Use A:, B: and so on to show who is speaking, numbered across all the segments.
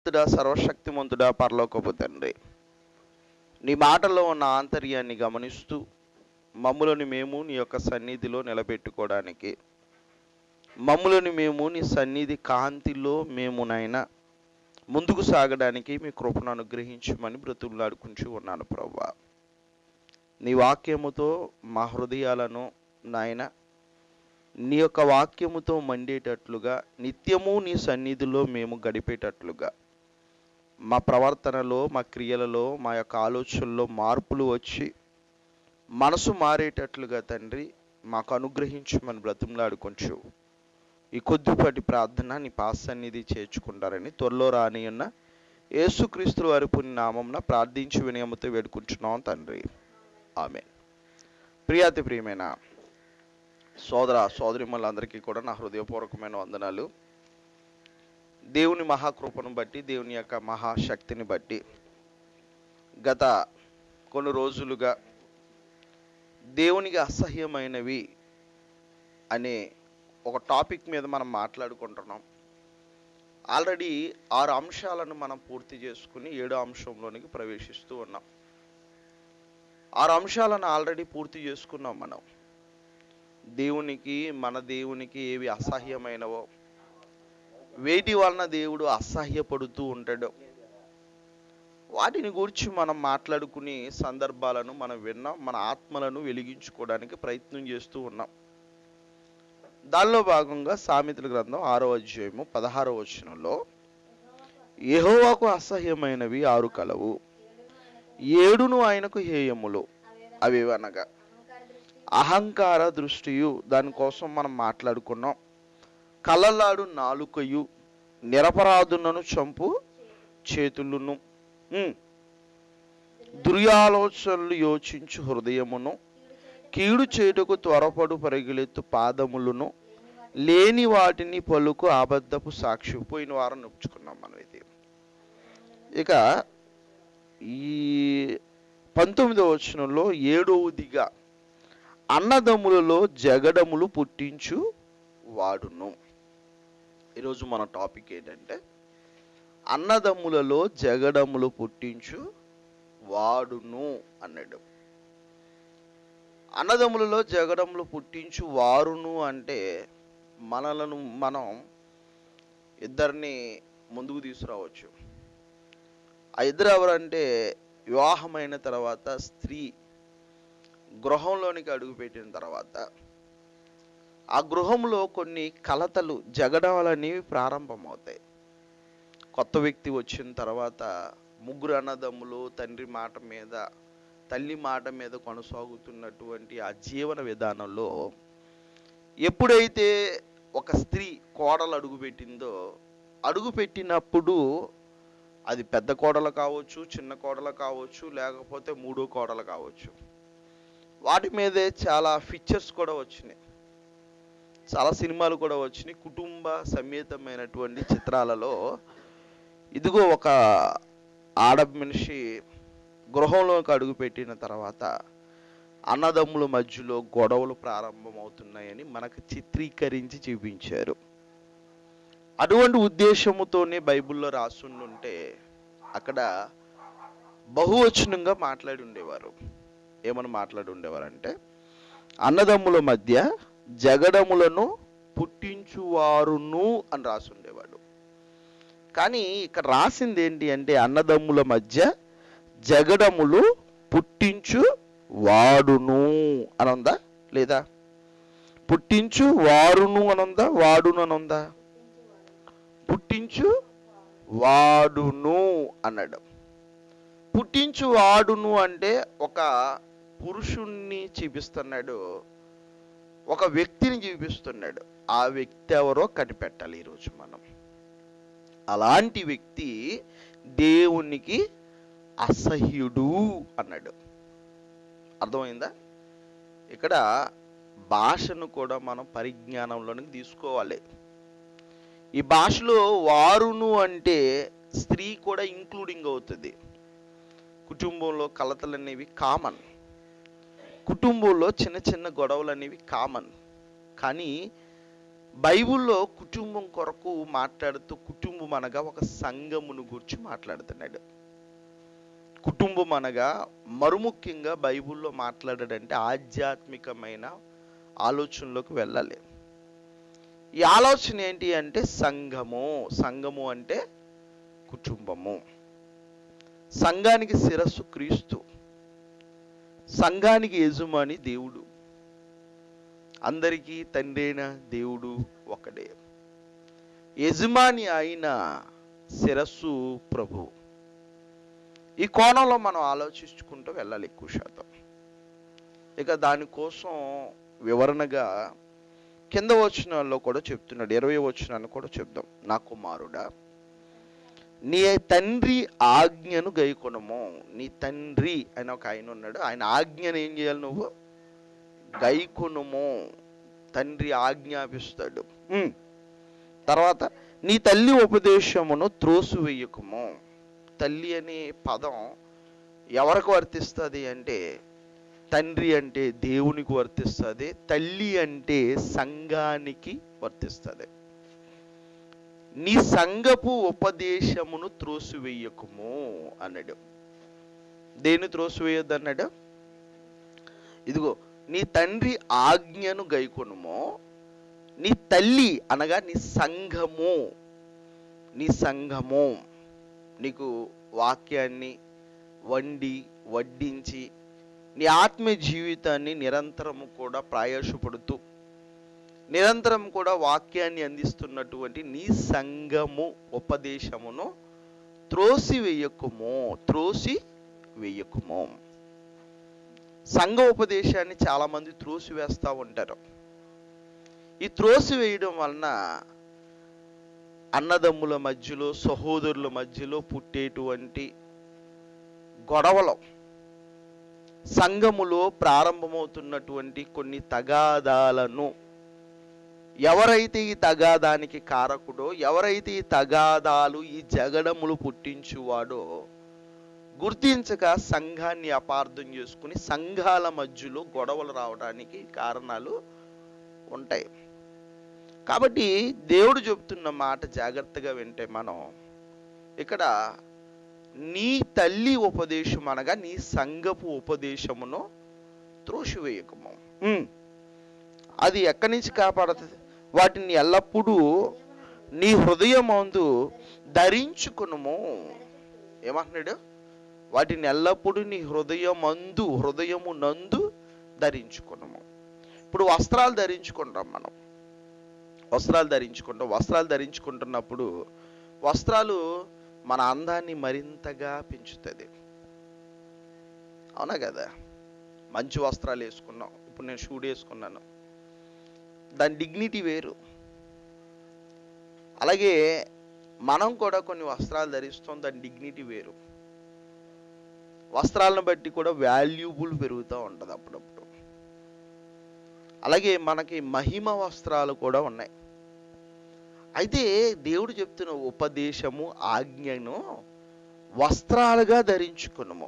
A: పరిశుద్ధుడా సర్వశక్తిమంతుడా పరలోకపు తండ్రి నీ మాటల్లో ఉన్న ఆంతర్యాన్ని గమనిస్తూ మమ్ములను మేము నీ యొక్క సన్నిధిలో నిలబెట్టుకోవడానికి మమ్ములను మేము నీ సన్నిధి కాంతిలో మేము నాయన ముందుకు సాగడానికి మీ కృపను అనుగ్రహించమని బ్రతులాడుకుంటూ ఉన్నాను ప్రభా నీ వాక్యముతో మా హృదయాలను నాయన నీ యొక్క వాక్యముతో మండేటట్లుగా నిత్యము నీ సన్నిధిలో మేము గడిపేటట్లుగా మా ప్రవర్తనలో మా క్రియలలో మా యొక్క ఆలోచనలో మార్పులు వచ్చి మనసు మారేటట్లుగా తండ్రి మాకు అనుగ్రహించమని బ్రతిమలాడుకొంచు ఈ కొద్దిపాటి ప్రార్థన నీ పాస్ సన్నిధి చేర్చుకుంటారని త్వరలో రాని ఉన్న యేసుక్రీస్తు వారి పుణ్యనామంన ప్రార్థించి వినయముతో వేడుకుంటున్నాం తండ్రి ఆమె ప్రియాతి ప్రియమైన సోదర సోదరిమ్మలందరికీ కూడా నా హృదయపూర్వకమైన వందనాలు దేవుని మహాకృపను బట్టి దేవుని యొక్క మహాశక్తిని బట్టి గత కొన్ని రోజులుగా దేవునికి అసహ్యమైనవి అనే ఒక టాపిక్ మీద మనం మాట్లాడుకుంటున్నాం ఆల్రెడీ ఆరు అంశాలను మనం పూర్తి చేసుకుని ఏడో అంశంలోనికి ప్రవేశిస్తూ ఉన్నాం ఆరు అంశాలను ఆల్రెడీ పూర్తి చేసుకున్నాం మనం దేవునికి మన దేవునికి ఏవి అసహ్యమైనవో వేటి వలన దేవుడు అసహ్యపడుతూ ఉంటాడో వాటిని గురించి మనం మాట్లాడుకుని సందర్భాలను మనం విన్నాం మన ఆత్మలను వెలిగించుకోవడానికి ప్రయత్నం చేస్తూ ఉన్నాం దానిలో భాగంగా సామెతల గ్రంథం ఆరో అధ్యాయము పదహారో వచనంలో యెహోవాకు అసహ్యమైనవి ఆరు కలవు ఏడును ఆయనకు హేయములు అవి అనగా అహంకార దృష్టియు దానికోసం మనం మాట్లాడుకున్నాం కలలాడు నాలుకయు నిరపరాధులను చంపు చేతులను ఉమ్. దుర్యాలోచనలు యోచించు హృదయమును కీడు చేటుకు త్వరపడు పరిగెలెత్తు పాదములను లేని వాటిని పలుకు అబద్ధపు సాక్షి పోయిన వారం నొప్పుచుకున్నాం మనం ఇది ఇక ఈ పంతొమ్మిదవ వచనంలో ఏడవదిగా అన్నదమ్ములలో జగడములు పుట్టించు వాడును ఈరోజు మన టాపిక్ ఏంటంటే అన్నదమ్ములలో జగడములు పుట్టించు వాడును అన్నాడు అన్నదమ్ములలో జగడములు పుట్టించు వారును అంటే మనలను మనం ఇద్దరిని ముందుకు తీసుకురావచ్చు ఆ ఇద్దరు ఎవరంటే వివాహమైన తర్వాత స్త్రీ గృహంలోనికి అడుగుపెట్టిన తర్వాత ఆ గృహంలో కొన్ని కలతలు జగడాలు అనేవి ప్రారంభమవుతాయి కొత్త వ్యక్తి వచ్చిన తర్వాత ముగ్గురు అన్నదమ్ములు తండ్రి మాట మీద తల్లి మాట మీద కొనసాగుతున్నటువంటి ఆ జీవన విధానంలో ఎప్పుడైతే ఒక స్త్రీ కోడలు అడుగుపెట్టిందో అడుగుపెట్టినప్పుడు అది పెద్ద కోడలు కావచ్చు చిన్న కోడలు కావచ్చు లేకపోతే మూడో కోడలు కావచ్చు వాటి మీదే చాలా ఫీచర్స్ కూడా వచ్చినాయి చాలా సినిమాలు కూడా వచ్చినాయి కుటుంబ సమేతమైనటువంటి చిత్రాలలో ఇదిగో ఒక ఆడ మనిషి గృహంలోకి అడుగుపెట్టిన తర్వాత అన్నదమ్ముల మధ్యలో గొడవలు ప్రారంభమవుతున్నాయని మనకు చిత్రీకరించి చూపించారు అటువంటి ఉద్దేశముతోనే బైబిల్లో రాసుండుంటే అక్కడ బహువచనంగా మాట్లాడి ఉండేవారు ఏమని మాట్లాడి ఉండేవారంటే అన్నదమ్ముల మధ్య జగడములను పుట్టించువారును అని రాసి ఉండేవాడు కానీ ఇక్కడ రాసింది ఏంటి అంటే అన్నదమ్ముల మధ్య జగడములు పుట్టించు వాడును అనందా లేదా పుట్టించు వారును అనందా వాడును అనందా పుట్టించు వాడును అన్నాడు పుట్టించు వాడును అంటే ఒక పురుషుణ్ణి చూపిస్తున్నాడు ఒక వ్యక్తిని చూపిస్తున్నాడు ఆ వ్యక్తి ఎవరో కనిపెట్టాలి ఈరోజు మనం అలాంటి వ్యక్తి దేవునికి అసహ్యుడు అన్నాడు అర్థమైందా ఇక్కడ భాషను కూడా మనం పరిజ్ఞానంలోనికి తీసుకోవాలి ఈ భాషలో వారును అంటే స్త్రీ కూడా ఇంక్లూడింగ్ అవుతుంది కుటుంబంలో కలతలు అనేవి కామన్ కుటుంబంలో చిన్న చిన్న గొడవలు అనేవి కామన్ కానీ బైబిల్లో కుటుంబం కొరకు మాట్లాడుతూ కుటుంబం అనగా ఒక సంఘమును గురించి మాట్లాడుతున్నాడు కుటుంబం అనగా మరుముఖ్యంగా బైబిల్లో మాట్లాడాడంటే ఆధ్యాత్మికమైన ఆలోచనలోకి వెళ్ళాలి ఈ ఆలోచన ఏంటి అంటే సంఘము సంఘము అంటే కుటుంబము సంఘానికి శిరస్సు క్రీస్తు సంఘానికి యజమాని దేవుడు అందరికీ తండ్రైన దేవుడు ఒకడే యజమాని అయిన శిరస్సు ప్రభు ఈ కోణంలో మనం ఆలోచించుకుంటూ వెళ్ళాలి ఎక్కువ శాతం ఇక దానికోసం వివరణగా కింద వచనాల్లో కూడా చెప్తున్నాడు ఇరవై వచనాన్ని కూడా చెప్దాం నా కుమారుడా నీ తండ్రి ఆజ్ఞను గైకొనము నీ తండ్రి అని ఒక ఆయన ఉన్నాడు ఆయన ఆజ్ఞను ఏం చేయాలి నువ్వు గైకొనుము తండ్రి ఆజ్ఞాపిస్తాడు ఉమ్. తర్వాత నీ తల్లి ఉపదేశమును త్రోసివేయకుము తల్లి అనే పదం ఎవరికి వర్తిస్తుంది అంటే తండ్రి అంటే దేవునికి వర్తిస్తుంది తల్లి అంటే సంఘానికి వర్తిస్తుంది నీ సంఘపు ఉపదేశమును త్రోసివేయకుము అన్నాడు దేని త్రోసివేయొద్దు అన్నాడు ఇదిగో నీ తండ్రి ఆజ్ఞను గైకొనుము నీ తల్లి అనగా నీ సంఘము నీ సంఘము నీకు వాక్యాన్ని వండి వడ్డించి నీ ఆత్మీయ జీవితాన్ని నిరంతరము కూడా ప్రయాసపడుతూ నిరంతరం కూడా వాక్యాన్ని అందిస్తున్నటువంటి నీ సంఘము ఉపదేశమును త్రోసి వేయకుము త్రోసి వేయకుము సంఘ ఉపదేశాన్ని చాలా మంది త్రోసి వేస్తూ ఉంటారు ఈ త్రోసి వేయడం వలన అన్నదమ్ముల మధ్యలో సహోదరుల మధ్యలో పుట్టేటువంటి గొడవలు సంఘములో ప్రారంభమవుతున్నటువంటి కొన్ని తగాదాలను ఎవరైతే ఈ తగాదానికి కారకుడో ఎవరైతే ఈ తగాదాలు ఈ జగడములు పుట్టించువాడో గుర్తించక సంఘాన్ని అపార్థం చేసుకుని సంఘాల మధ్యలో గొడవలు రావడానికి కారణాలు ఉంటాయి కాబట్టి దేవుడు చెప్తున్న మాట జాగ్రత్తగా వింటే మనం ఇక్కడ నీ తల్లి ఉపదేశం అనగా నీ సంఘపు ఉపదేశమును త్రోసివేయకము ఉమ్. అది ఎక్కడి నుంచి కాపాడుతుంది వాటిని ఎల్లప్పుడూ నీ హృదయమందు ధరించుకునుము ఏమంటున్నాడు వాటిని ఎల్లప్పుడూ నీ హృదయమందు హృదయము నందు ధరించుకునము ఇప్పుడు వస్త్రాలు ధరించుకుంటాం మనం వస్త్రాలు ధరించుకుంటాం వస్త్రాలు ధరించుకుంటున్నప్పుడు వస్త్రాలు మన అందాన్ని మరింతగా పెంచుతుంది అవునా కదా మంచి వస్త్రాలు వేసుకున్నాం ఇప్పుడు నేను షూట్ వేసుకున్నాను దాని డిగ్నిటీ వేరు అలాగే మనం కూడా కొన్ని వస్త్రాలు ధరిస్తాం దాని డిగ్నిటీ వేరు వస్త్రాలను బట్టి కూడా వాల్యూబుల్ పెరుగుతూ ఉంటుంది అప్పుడప్పుడు అలాగే మనకి మహిమ వస్త్రాలు కూడా ఉన్నాయి అయితే దేవుడు చెప్తున్న ఉపదేశము ఆజ్ఞను వస్త్రాలుగా ధరించుకున్నాము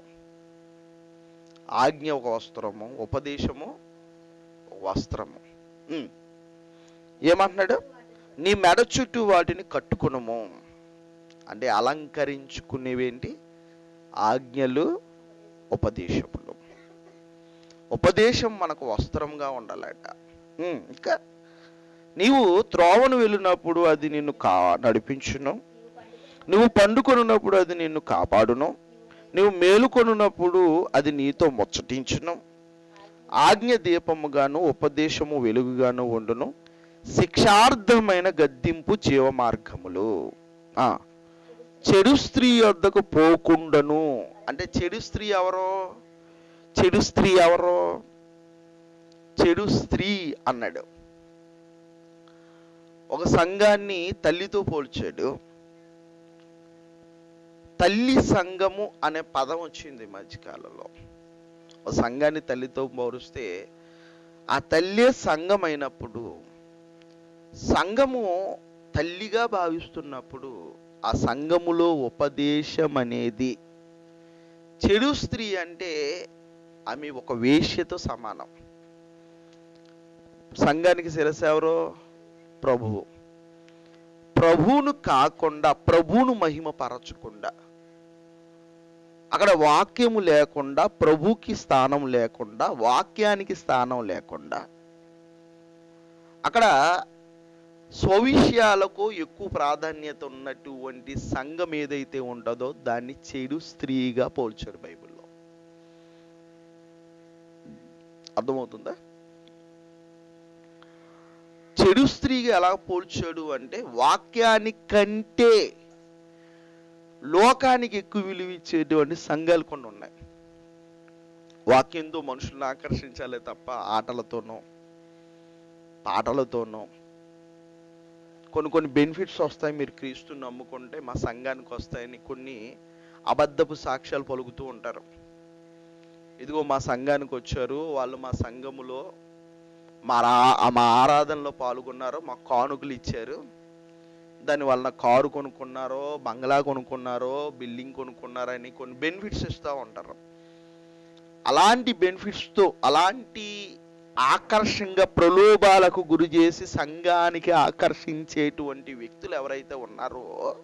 A: ఆజ్ఞ ఒక వస్త్రము ఉపదేశము ఒక వస్త్రము ఉమ్. ఏమంటున్నాడు నీ మెడ చుట్టూ వాటిని కట్టుకునము అంటే అలంకరించుకునేవేంటి ఆజ్ఞలు ఉపదేశములు ఉపదేశం మనకు వస్త్రంగా ఉండాలట ఉమ్, ఇంకా నీవు త్రోవను వెళ్ళినప్పుడు అది నిన్ను కా నడిపించును నువ్వు పండుకొనున్నప్పుడు అది నిన్ను కాపాడును నువ్వు మేలుకొనున్నప్పుడు అది నీతో ముచ్చటించును ఆజ్ఞ దీపముగాను ఉపదేశము వెలుగుగాను ఉండును శిక్షార్థమైన గద్దింపు జీవ మార్గములు ఆ, చెడు స్త్రీ వద్దకు పోకుండను అంటే చెడు స్త్రీ ఎవరో చెడు స్త్రీ ఎవరో చెడు స్త్రీ అన్నాడు ఒక సంఘాన్ని తల్లితో పోల్చాడు తల్లి సంఘము అనే పదం వచ్చింది ఈ మధ్యకాలంలో ఒక సంఘాన్ని తల్లితో పోలిస్తే ఆ తల్లే సంఘం అయినప్పుడు సంఘము తల్లిగా భావిస్తున్నప్పుడు ఆ సంఘములో ఉపదేశం అనేది చెడు స్త్రీ అంటే ఆమె ఒక వేశ్యతో సమానం సంఘానికి శిరస్సు ఎవరో ప్రభువు ప్రభువును కాకుండా ప్రభువును మహిమపరచకుండా అక్కడ వాక్యము లేకుండా ప్రభుకి స్థానం లేకుండా వాక్యానికి స్థానం లేకుండా అక్కడ స్వవిషయాలకు ఎక్కువ ప్రాధాన్యత ఉన్నటువంటి సంఘం ఏదైతే ఉంటుందో దాన్ని చెడు స్త్రీగా పోల్చాడు బైబిల్లో అర్థమవుతుందా చెడు స్త్రీగా ఎలా పోల్చాడు అంటే వాక్యాని కంటే లోకానికి ఎక్కువ విలువ ఇచ్చేటువంటి సంఘాలు కొన్ని ఉన్నాయి వాక్యంతో మనుషులను ఆకర్షించాలే తప్ప ఆటలతోనో పాటలతోనో కొన్ని కొన్ని బెనిఫిట్స్ వస్తాయి మీరు క్రీస్తుని నమ్ముకుంటే మా సంఘానికి వస్తాయని కొన్ని అబద్ధపు సాక్ష్యాలు పలుకుతూ ఉంటారు ఇదిగో మా సంఘానికి వచ్చారు వాళ్ళు మా సంఘములో మా రా- మా ఆరాధనలో పాల్గొన్నారు మా కానుకలు ఇచ్చారు దాని వలన కారు కొనుక్కున్నారో బంగ్లా కొనుక్కున్నారో బిల్డింగ్ కొనుక్కున్నారని కొన్ని బెనిఫిట్స్ ఇస్తూ ఉంటారు అలాంటి బెనిఫిట్స్తో అలాంటి ఆకర్షంగా ప్రలోభాలకు గురి చేసి సంఘానికి ఆకర్షించేటువంటి వ్యక్తులు ఎవరైతే ఉన్నారో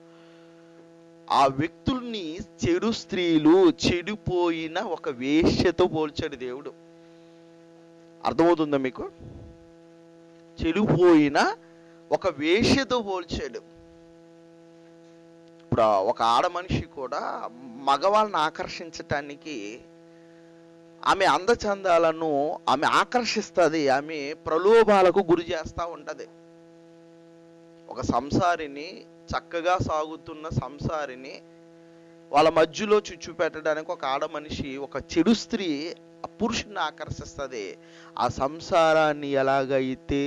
A: ఆ వ్యక్తుల్ని చెడు స్త్రీలు చెడిపోయిన ఒక వేశ్యతో పోల్చాడు దేవుడు అర్థమవుతుందా మీకు చెడిపోయిన ఒక వేశ్యతో పోల్చాడు ఇప్పుడు ఆ ఒక ఆడ మనిషి కూడా మగవాళ్ళని ఆకర్షించటానికి ఆమె అందచందాలను ఆమె ఆకర్షిస్తుంది ఆమె ప్రలోభాలకు గురి చేస్తూ ఉంటది ఒక సంసారిని చక్కగా సాగుతున్న సంసారిని వాళ్ళ మధ్యలో చుచ్చు పెట్టడానికి ఒక ఆడ మనిషి ఒక చెడు స్త్రీ ఆ పురుషుని ఆకర్షిస్తుంది ఆ సంసారాన్ని ఎలాగైతే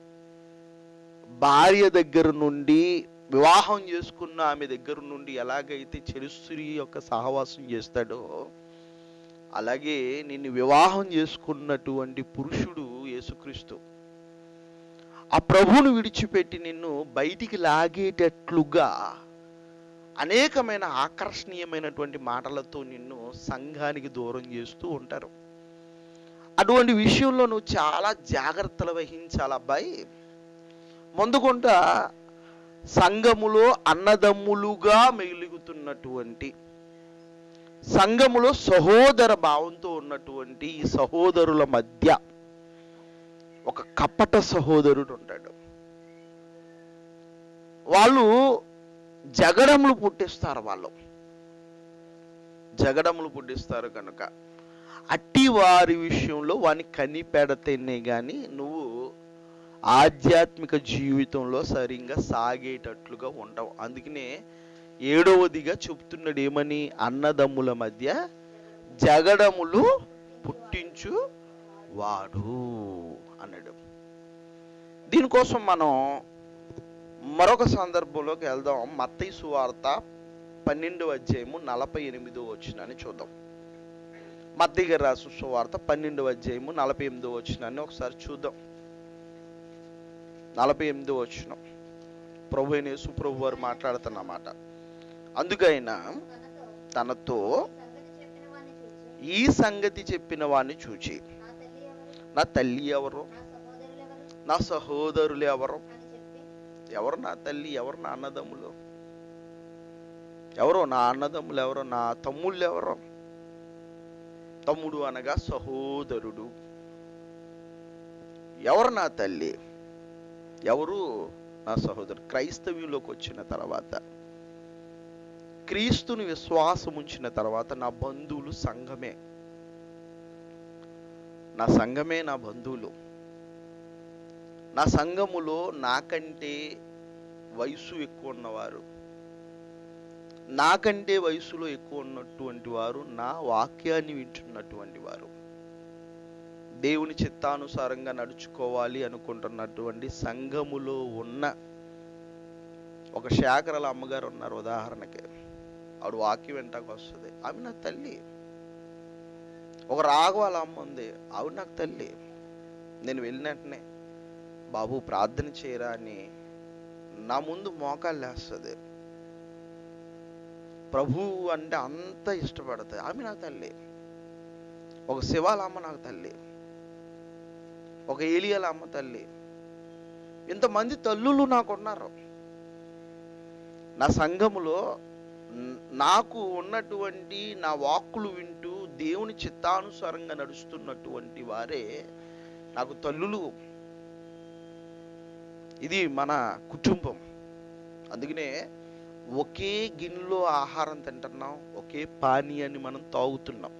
A: భార్య దగ్గర నుండి వివాహం చేసుకున్న ఆమె దగ్గర నుండి ఎలాగైతే చెడు స్త్రీ యొక్క సహవాసం చేస్తాడో అలాగే నిన్ను వివాహం చేసుకున్నటువంటి పురుషుడు యేసుక్రీస్తు ఆ ప్రభువును విడిచిపెట్టి నిన్ను బయటికి లాగేటట్లుగా అనేకమైన ఆకర్షణీయమైనటువంటి మాటలతో నిన్ను సంఘానికి దూరం చేస్తూ ఉంటారు అటువంటి విషయంలో నువ్వు చాలా జాగ్రత్తలు వహించాలి అబ్బాయి ముందుకుంట సంఘములో అన్నదమ్ములుగా మెలుగుతున్నటువంటి సంఘములో సహోదర భావంతో ఉన్నటువంటి ఈ సహోదరుల మధ్య ఒక కపట సహోదరుడు ఉంటాడు వాళ్ళు జగడములు పుట్టిస్తారు వాళ్ళు జగడములు పుట్టిస్తారు కనుక అట్టి వారి విషయంలో వాని కనిపెడతేనే కానీ నువ్వు ఆధ్యాత్మిక జీవితంలో సరిగ్గా సాగేటట్లుగా ఉండవు అందుకనే ఏడవదిగా చెప్తున్నాడు ఏమని అన్నదమ్ముల మధ్య జగడములు పుట్టించు వాడు అన్నాడు దీనికోసం మనం మరొక సందర్భంలోకి వెళ్దాం మత్తయి సువార్త పన్నెండవ అధ్యాయము నలభై ఎనిమిదో వచ్చినని చూద్దాం మత్తయి గారు రాసిన సువార్త పన్నెండవ అధ్యాయము నలభై ఎనిమిదో వచ్చినని ఒకసారి చూద్దాం నలభై ఎనిమిదో వచ్చిన ప్రభు అయిన యేసు ప్రభు వారు మాట్లాడుతున్నమాట అందుకైనా
B: తనతో
A: తనతో
B: ఈ సంగతి చెప్పిన వాణ్ణి చూచి
A: ఈ సంగతి చెప్పిన వాడిని చూచి
B: నా తల్లి ఎవరు
A: నా తల్లి ఎవరు
B: నా సహోదరులు ఎవరు
A: నా సహోదరులు ఎవరు
B: అని చెప్పి
A: ఎవరు నా తల్లి ఎవరు నా అన్నదమ్ములు ఎవరో నా అన్నదమ్ములు ఎవరో నా తమ్ముళ్ళు ఎవరో తమ్ముడు అనగా సహోదరుడు ఎవరు నా తల్లి ఎవరు నా సహోదరుడు క్రైస్తవ్యంలోకి వచ్చిన తర్వాత క్రీస్తుని విశ్వాసం ఉంచిన తర్వాత నా బంధువులు సంఘమే నా సంఘమే నా బంధువులు నా సంఘములో నాకంటే వయసు ఎక్కువ ఉన్నవారు నాకంటే వయసులో ఎక్కువ ఉన్నటువంటి వారు నా వాక్యాన్ని వింటున్నటువంటి వారు దేవుని చిత్తానుసారంగా నడుచుకోవాలి అనుకుంటున్నటువంటి సంఘములో ఉన్న ఒక శాఖరల అమ్మగారు ఉన్నారు ఉదాహరణకి ఆవిడ వాక్యం వెంటాకు వస్తుంది ఆమె నా తల్లి ఒక రాఘవాల అమ్మ ఉంది ఆవిడ నాకు తల్లి నేను వెళ్ళినట్టునే బాబు ప్రార్థన చేయరా అని నా ముందు మోకాలు లేస్తుంది ప్రభు అంటే అంత ఇష్టపడుతుంది ఆమె నా తల్లి ఒక శివాల అమ్మ నాకు తల్లి ఒక ఏలియాల అమ్మ తల్లి ఇంతమంది తల్లులు నాకున్నారు నా సంఘములో న- నాకు ఉన్నటువంటి నా వాక్కులు వింటూ దేవుని చిత్తానుసారంగా నడుస్తున్నటువంటి వారే నాకు తల్లులు ఇది మన కుటుంబం అందుకనే ఒకే గిన్నెలో ఆహారం తింటున్నాం ఒకే పానీయాన్ని మనం తాగుతున్నాం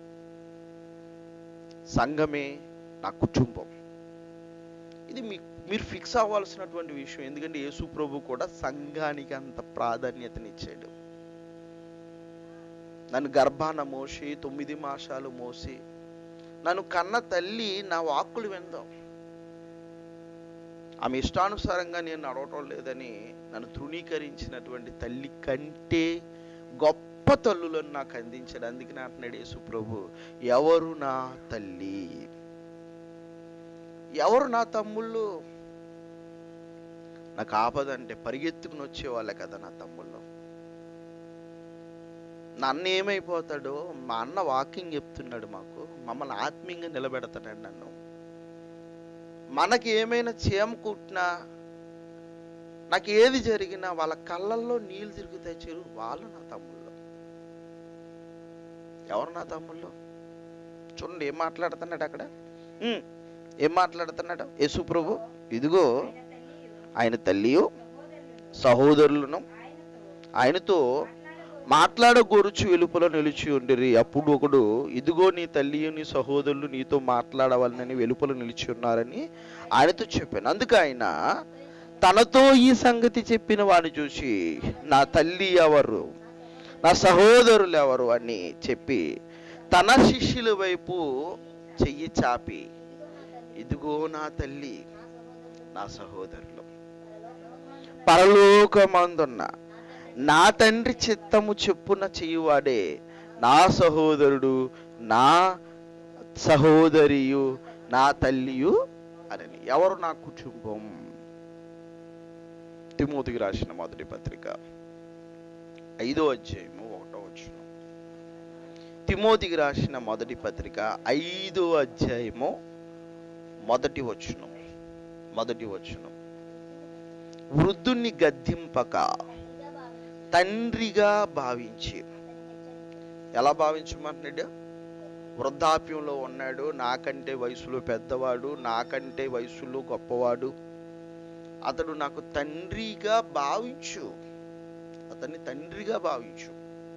A: సంఘమే నా కుటుంబం ఇది మీ మీరు ఫిక్స్ అవ్వాల్సినటువంటి విషయం ఎందుకంటే యేసు ప్రభు కూడా సంఘానికి అంత ప్రాధాన్యతనిచ్చాడు నన్ను గర్భాన మోసి తొమ్మిది మాసాలు మోసి నన్ను కన్న తల్లి నా వాక్కులు విందాం ఆమె ఇష్టానుసారంగా నేను నడవటం లేదని నన్ను తృణీకరించినటువంటి తల్లి కంటే గొప్ప తల్లులను నాకు అందించాడు అందుకే అంటున్నాడు యేసు ప్రభు ఎవరు నా తల్లి ఎవరు నా తమ్ముళ్ళు నాకు ఆపదంటే పరిగెత్తుకుని వచ్చేవాళ్ళే కదా నా తమ్ముళ్ళు నా అన్న ఏమైపోతాడో మా అన్న వాకింగ్ చెప్తున్నాడు మాకు మమ్మల్ని ఆత్మీయంగా నిలబెడతాడు నన్ను మనకి ఏమైనా చీమ కుట్టినా నాకు ఏది జరిగినా వాళ్ళ కళ్ళల్లో నీళ్ళు తిరుగుతాయి చెరు వాళ్ళు నా తమ్ముళ్ళు ఎవరు నా తమ్ముళ్ళు చూడండి ఏం మాట్లాడుతున్నాడు అక్కడ ఉమ్, ఏం మాట్లాడుతున్నాడు యేసు ప్రభు ఇదిగో ఆయన తల్లియు సహోదరులను ఆయనతో మాట్లాడగోరుచు వెలుపల నిలిచి ఉండిరి అప్పుడు ఒకడు ఇదిగో నీ తల్లి నీ సహోదరులు నీతో మాట్లాడవాలని వెలుపల నిలిచి ఉన్నారని ఆయనతో చెప్పాను అందుకు ఆయన తనతో ఈ సంగతి చెప్పిన వాడిని చూసి నా తల్లి ఎవరు నా సహోదరులు ఎవరు అని చెప్పి తన శిష్యుల వైపు చెయ్యి చాపి ఇదిగో నా తల్లి నా సహోదరులు పరలోకమందున్న నా తండ్రి చిత్తము చెప్పున చేయువాడే నా సహోదరుడు నా సహోదరియు నా తల్లియు అని ఎవరు నా కుటుంబం తిమోతికి రాసిన మొదటి పత్రిక ఐదో అధ్యాయము ఒకటో వచ్చిన తిమోతికి రాసిన మొదటి పత్రిక ఐదో అధ్యాయము మొదటి వచ్చును మొదటి వచ్చును వృద్ధుణ్ణి గద్దింపక తండ్రిగా భావించి ఎలా భావించమంటున్నాడు వృద్ధాప్యంలో ఉన్నాడు నాకంటే వయసులో పెద్దవాడు నాకంటే వయసులో గొప్పవాడు అతడు నాకు తండ్రిగా భావించు అతన్ని తండ్రిగా భావించు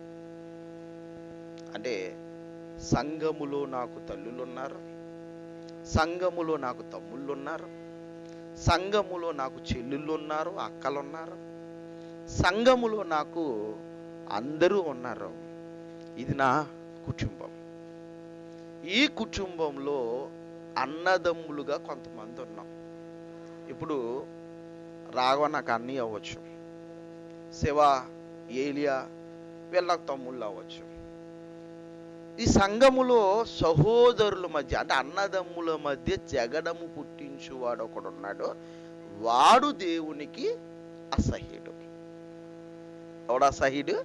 A: అంటే సంఘములో నాకు తల్లులు ఉన్నారు సంఘములో నాకు తమ్ముళ్ళు ఉన్నారు సంఘములో నాకు చెల్లుళ్ళు ఉన్నారు అక్కలు ఉన్నారు సంఘములో నాకు అందరూ ఉన్నారు ఇది నా కుటుంబం ఈ కుటుంబంలో అన్నదమ్ములుగా కొంతమంది ఉన్నాం ఇప్పుడు రాఘవ నాకు అన్నీ అవ్వచ్చు శివ ఏలియా వీళ్ళ నాకు తమ్ముళ్ళు అవ్వచ్చు ఈ సంఘములో సహోదరుల మధ్య అంటే అన్నదమ్ముల మధ్య జగడము పుట్టించువాడు ఒకడు ఉన్నాడు వాడు దేవునికి అసహ్యుడు ఎవడు అసహ్యుడు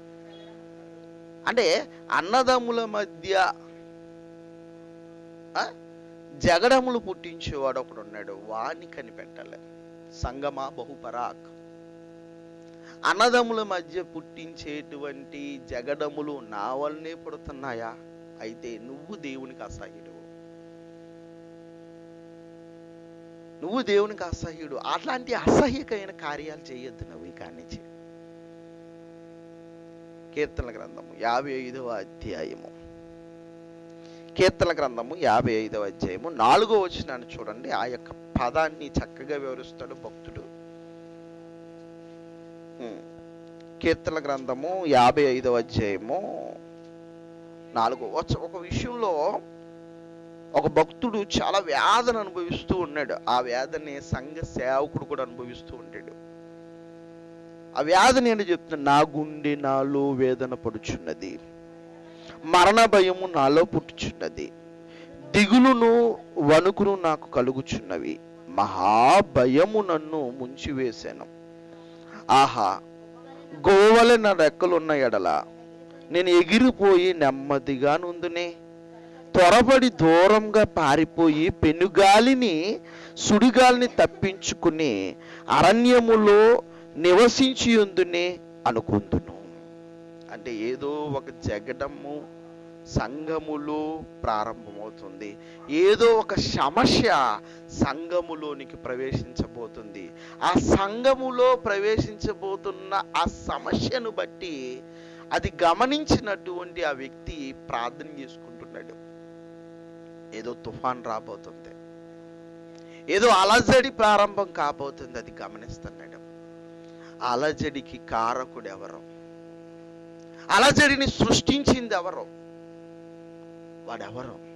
A: అంటే అన్నదమ్ముల మధ్య ఆ, జగడములు పుట్టించేవాడు ఒకడు ఉన్నాడు వాడిని కనిపెట్టాలి సంగమా బహుపరాక్ అన్నదమ్ముల మధ్య పుట్టించేటువంటి జగడములు నా వల్లనే పుడుతున్నాయా అయితే నువ్వు దేవునికి అసహ్యుడు నువ్వు దేవునికి అసహ్యుడు అట్లాంటి అసహ్యకమైన కార్యాలు చేయొద్దు నువ్వు ఇక నుంచి కీర్తన గ్రంథము యాభై ఐదవ అధ్యాయము కీర్తన గ్రంథము యాభై ఐదవ అధ్యాయము నాలుగో వచ్చినాన్ని చూడండి ఆ యొక్క పదాన్ని చక్కగా వివరిస్తాడు భక్తుడు ఉమ్. కీర్తన గ్రంథము యాభై ఐదవ అధ్యాయము నాలుగో వచ్చ- ఒక విషయంలో ఒక భక్తుడు చాలా వేదన అనుభవిస్తూ ఉన్నాడు ఆ వేదనే సంఘ సేవకుడు కూడా అనుభవిస్తూ ఉంటాడు ఆ వ్యాధి ఏంటో చెప్తున్నా నా గుండె నాలో వేదన పడుచున్నది మరణ భయము నాలో పుట్టుచున్నది దిగులును వణుకును నాకు కలుగుచున్నవి మహాభయము నన్ను ముంచివేశాను ఆహా గోవలె నా రెక్కలున్న ఎడల నేను ఎగిరిపోయి నెమ్మదిగా నుందునే త్వరపడి దూరంగా పారిపోయి పెనుగాలిని సుడిగాలిని తప్పించుకుని అరణ్యములో నివసించి ఉందునే అనుకుందును అంటే ఏదో ఒక జగడము సంఘములో ప్రారంభమవుతుంది ఏదో ఒక సమస్య సంఘములోనికి ప్రవేశించబోతుంది ఆ సంఘములో ప్రవేశించబోతున్న ఆ సమస్యను బట్టి అది గమనించినటువంటి ఆ వ్యక్తి ప్రార్థన చేసుకుంటున్నాడు ఏదో తుఫాన్ రాబోతుంది ఏదో అలజడి ప్రారంభం కాబోతుంది అది గమనిస్తున్నాడు అలజడికి కారకుడు ఎవరు అలజడిని సృష్టించింది ఎవరు వాడెవరు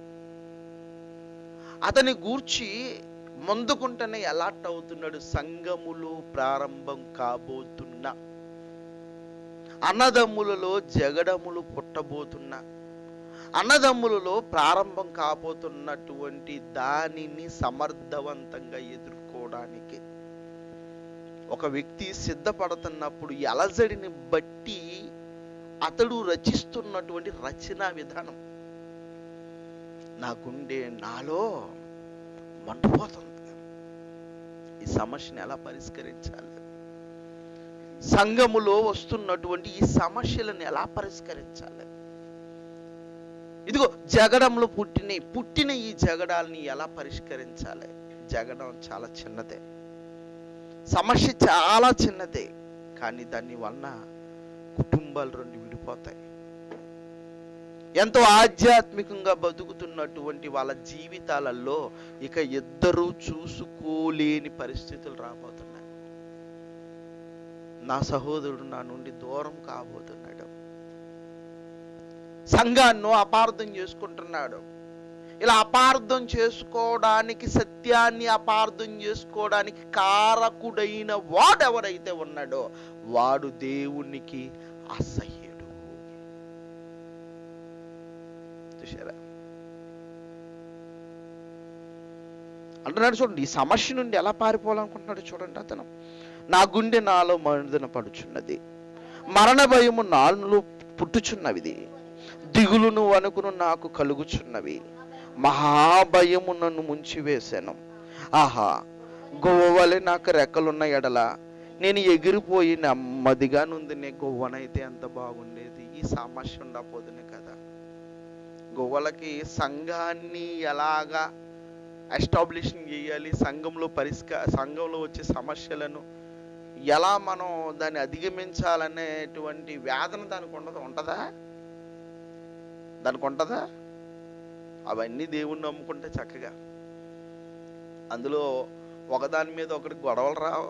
A: అతని గూర్చి ముందుకుంటేనే ఎలాట్ అవుతున్నాడు సంఘములో ప్రారంభం కాబోతున్న అన్నదమ్ములలో జగడములు పుట్టబోతున్న అన్నదమ్ములలో ప్రారంభం కాబోతున్నటువంటి దానిని సమర్థవంతంగా ఎదుర్కోవడానికి ఒక వ్యక్తి సిద్ధపడుతున్నప్పుడు ఈ అలజడిని బట్టి అతడు రచిస్తున్నటువంటి రచనా విధానం నా గుండె నాలో మండిపోతుంది ఈ సమస్యను ఎలా పరిష్కరించాలి సంఘములో వస్తున్నటువంటి ఈ సమస్యలను ఎలా పరిష్కరించాలి ఇదిగో జగడంలో పుట్టిన పుట్టిన ఈ జగడాలని ఎలా పరిష్కరించాలి జగడం చాలా చిన్నదే సమస్య చాలా చిన్నదే కానీ దాని వలన కుటుంబాలు రెండు విడిపోతాయి ఎంతో ఆధ్యాత్మికంగా బతుకుతున్నటువంటి వాళ్ళ జీవితాలలో ఇక ఇద్దరూ చూసుకోలేని పరిస్థితులు రాబోతున్నాయి నా సహోదరుడు నా నుండి దూరం కాబోతున్నాడు సంఘాన్ని అపార్థం చేసుకుంటున్నాడు ఇలా అపార్థం చేసుకోవడానికి సత్యాన్ని అపార్థం చేసుకోవడానికి కారకుడైన వాడు ఎవరైతే ఉన్నాడో వాడు దేవునికి అసహ్యుడు చూసారా అంటున్నాడు చూడండి ఈ సమస్య నుండి ఎలా పారిపోవాలనుకుంటున్నాడు చూడండి అతను నా గుండె నాలో మనుదన పడుచున్నది మరణ భయము నాలుగు పుట్టుచున్నవిది దిగులును వణుకును నాకు కలుగుచున్నవి మహాభయము నన్ను ముంచివేశాను ఆహా గోవలే నాకు రెక్కలున్న ఎడల నేను ఎగిరిపోయి నెమ్మదిగా నుండి నే గొవ్వనైతే ఎంత బాగుండేది ఈ సమస్య ఉండకపోదునే కదా గొవ్వలకి సంఘాన్ని ఎలాగా ఎస్టాబ్లిషింగ్ చేయాలి సంఘంలో పరిష్క సంఘంలో వచ్చే సమస్యలను ఎలా మనం దాన్ని అధిగమించాలనేటువంటి వేదన దానికి ఉండదు ఉంటుందా దానికి ఉంటుందా అవన్నీ దేవుణ్ణి నమ్ముకుంటే చక్కగా అందులో ఒకదాని మీద ఒకటి గొడవలు రావు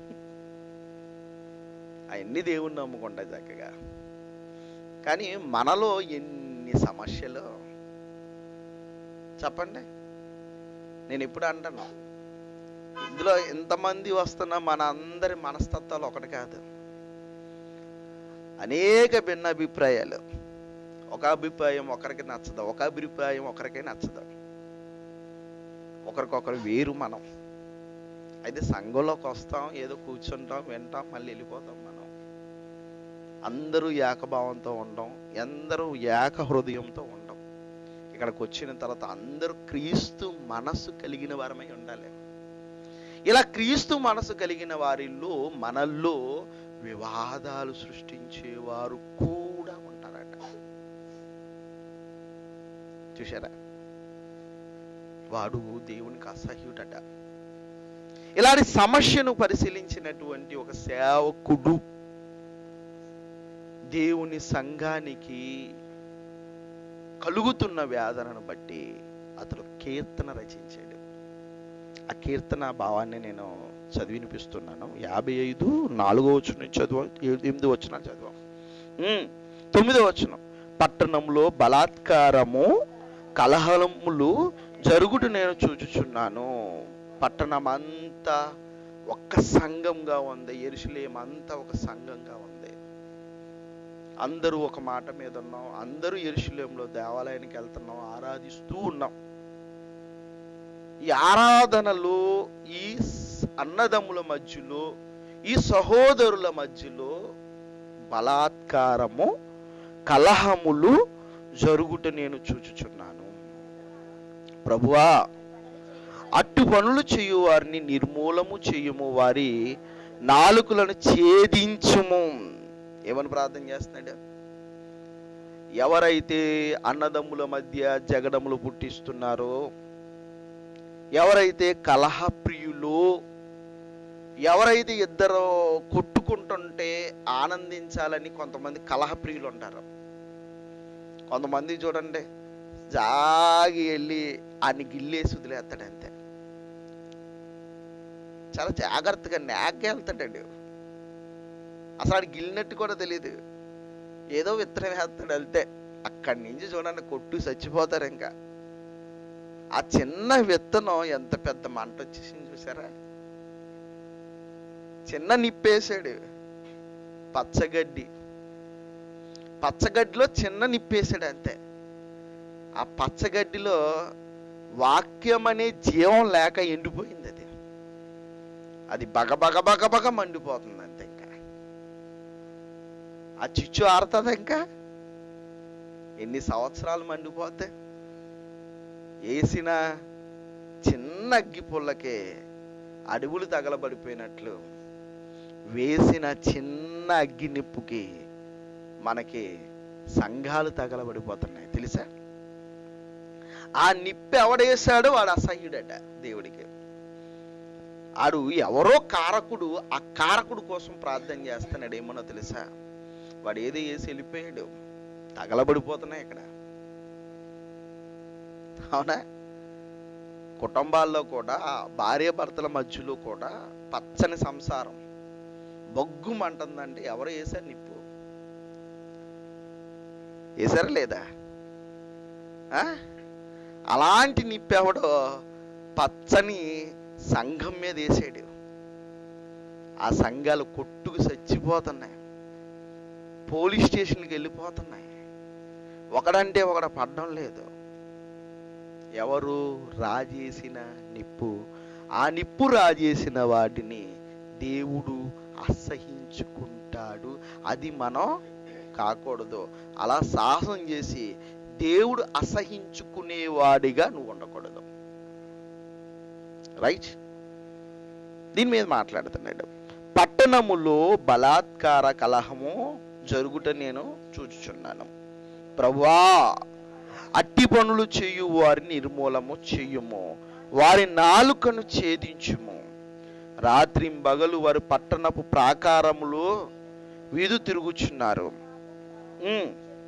A: అవన్నీ దేవుణ్ణి నమ్ముకుంటాయి చక్కగా కానీ మనలో ఎన్ని సమస్యలు చెప్పండి నేను ఎప్పుడు అంటాను ఇందులో ఎంతమంది వస్తున్నా మన అందరి మనస్తత్వాలు ఒకటి కాదు అనేక భిన్న అభిప్రాయాలు ఒక అభిప్రాయం ఒకరికి నచ్చదు ఒక అభిప్రాయం ఒకరికే నచ్చదు ఒకరికొకరు వేరు మనం అయితే సంఘంలోకి వస్తాం ఏదో కూర్చుంటాం వింటాం మళ్ళీ వెళ్ళిపోతాం మనం అందరూ ఏకభావంతో ఉండం అందరూ ఏక హృదయంతో ఉండం ఇక్కడికి వచ్చిన తర్వాత అందరూ క్రీస్తు మనస్సు కలిగిన వారమై ఉండాలి ఇలా క్రీస్తు మనసు కలిగిన వారిలో మనల్లో వివాదాలు సృష్టించేవారు కూడా ఉంటారట చూశారా వాడు దేవునికి అసహ్యుడట ఇలాంటి సమస్యను పరిశీలించినటువంటి ఒక సేవకుడు దేవుని సంఘానికి కలుగుతున్న వేదనను బట్టి అతడు కీర్తన రచించాడు ఆ కీర్తన భావాన్ని నేను చదివినిపిస్తున్నాను యాభై ఐదు నాలుగో వచ్చిన చదువు ఎనిమిది వచ్చిన చదువు ఉమ్, తొమ్మిదో వచ్చిన పట్టణంలో బలాత్కారము కలహలములు జరుగుడు నేను చూచుచున్నాను పట్టణం అంతా ఒక్క సంఘంగా ఉంది ఎరుసలేం అంతా ఒక సంఘంగా ఉంది అందరూ ఒక మాట మీద ఉన్నాం అందరూ ఎరుసలేంలో దేవాలయానికి వెళ్తున్నాం ఆరాధిస్తూ ఉన్నాం ఈ ఆరాధనలో ఈ స్- అన్నదమ్ముల మధ్యలో ఈ సహోదరుల మధ్యలో బలాత్కారము కలహములు జరుగుట నేను చూచుచున్నాను ప్రభువా అట్టు పనులు చేయు వారిని నిర్మూలము చేయుము వారి నాలుకలను ఛేదించుము ఏమని ప్రార్థన చేస్తున్నాడు ఎవరైతే అన్నదమ్ముల మధ్య జగడములు పుట్టిస్తున్నారో ఎవరైతే కలహప్రియులు ఎవరైతే ఇద్దరు కొట్టుకుంటుంటే ఆనందించాలని కొంతమంది కలహప్రియులు ఉంటారు కొంతమంది చూడండి జాగి వెళ్ళి ఆయన గిల్లేసి వదిలేస్తాడు అంతే చాలా జాగ్రత్తగా నాగ్గా వెళ్తాడు అసలు ఆడు గిల్లినట్టు కూడా తెలియదు ఏదో విత్తనం వేస్తాడు వెళ్తే అక్కడి నుంచి చూడండి కొట్టు చచ్చిపోతారు ఇంకా ఆ చిన్న విత్తనం ఎంత పెద్ద మంట వచ్చేసింది చూసారా చిన్న నిప్పేసాడు పచ్చగడ్డి పచ్చగడ్డిలో చిన్న నిప్పేసాడు అంతే ఆ పచ్చగడ్డిలో వాక్యం అనే జీవం లేక ఎండిపోయింది అది అది బగ బగ బగ బగ మండిపోతుంది అంతే ఇంకా ఆ చిచ్చు ఆరుతుంది ఇంకా ఎన్ని సంవత్సరాలు మండిపోతే వేసిన చిన్న అగ్గి పుల్లకే అడవులు తగలబడిపోయినట్లు వేసిన చిన్న అగ్గి నిప్పుకి మనకి సంఘాలు తగలబడిపోతున్నాయి తెలుసా ఆ నిప్పు ఎవడేసాడో వాడు అసహ్యుడట దేవుడికి ఆడు ఎవరో కారకుడు ఆ కారకుడు కోసం ప్రార్థన చేస్తున్నాడు ఏమో తెలుసా వాడు ఏదో వేసి వెళ్ళిపోయాడు తగలబడిపోతున్నాయి ఇక్కడ అవునా కుటుంబాల్లో కూడా భార్య భర్తల మధ్యలో కూడా పచ్చని సంసారం బొగ్గుమంటుందంటే ఎవరు వేశారు నిప్పు వేశారా లేదా ఆ? అలాంటి నిప్పు ఎవడో పచ్చని సంఘం మీద వేసాడు ఆ సంఘాలు కొట్టుకు చచ్చిపోతున్నాయి పోలీస్ స్టేషన్కి వెళ్ళిపోతున్నాయి ఒకడంటే ఒకడ పడడం లేదు ఎవరు రాజేసిన నిప్పు ఆ నిప్పు రాజేసిన వాటిని దేవుడు అసహించుకుంటాడు అది మనం కాకూడదు అలా సాహసం చేసి దేవుడు అసహించుకునేవాడిగా నువ్వు ఉండకూడదు రైట్ దీని మీద మాట్లాడుతున్నాడు పట్టణములో బలాత్కార కలహము జరుగుట నేను చూచుచున్నాను ప్రభువా అట్టి పనులు చేయు వారిని నిర్మూలము చెయ్యుము వారి నాలుకను ఛేదించుము రాత్రి బగలు వారు పట్టణపు ప్రాకారములు వీధు తిరుగుచున్నారు ఉమ్.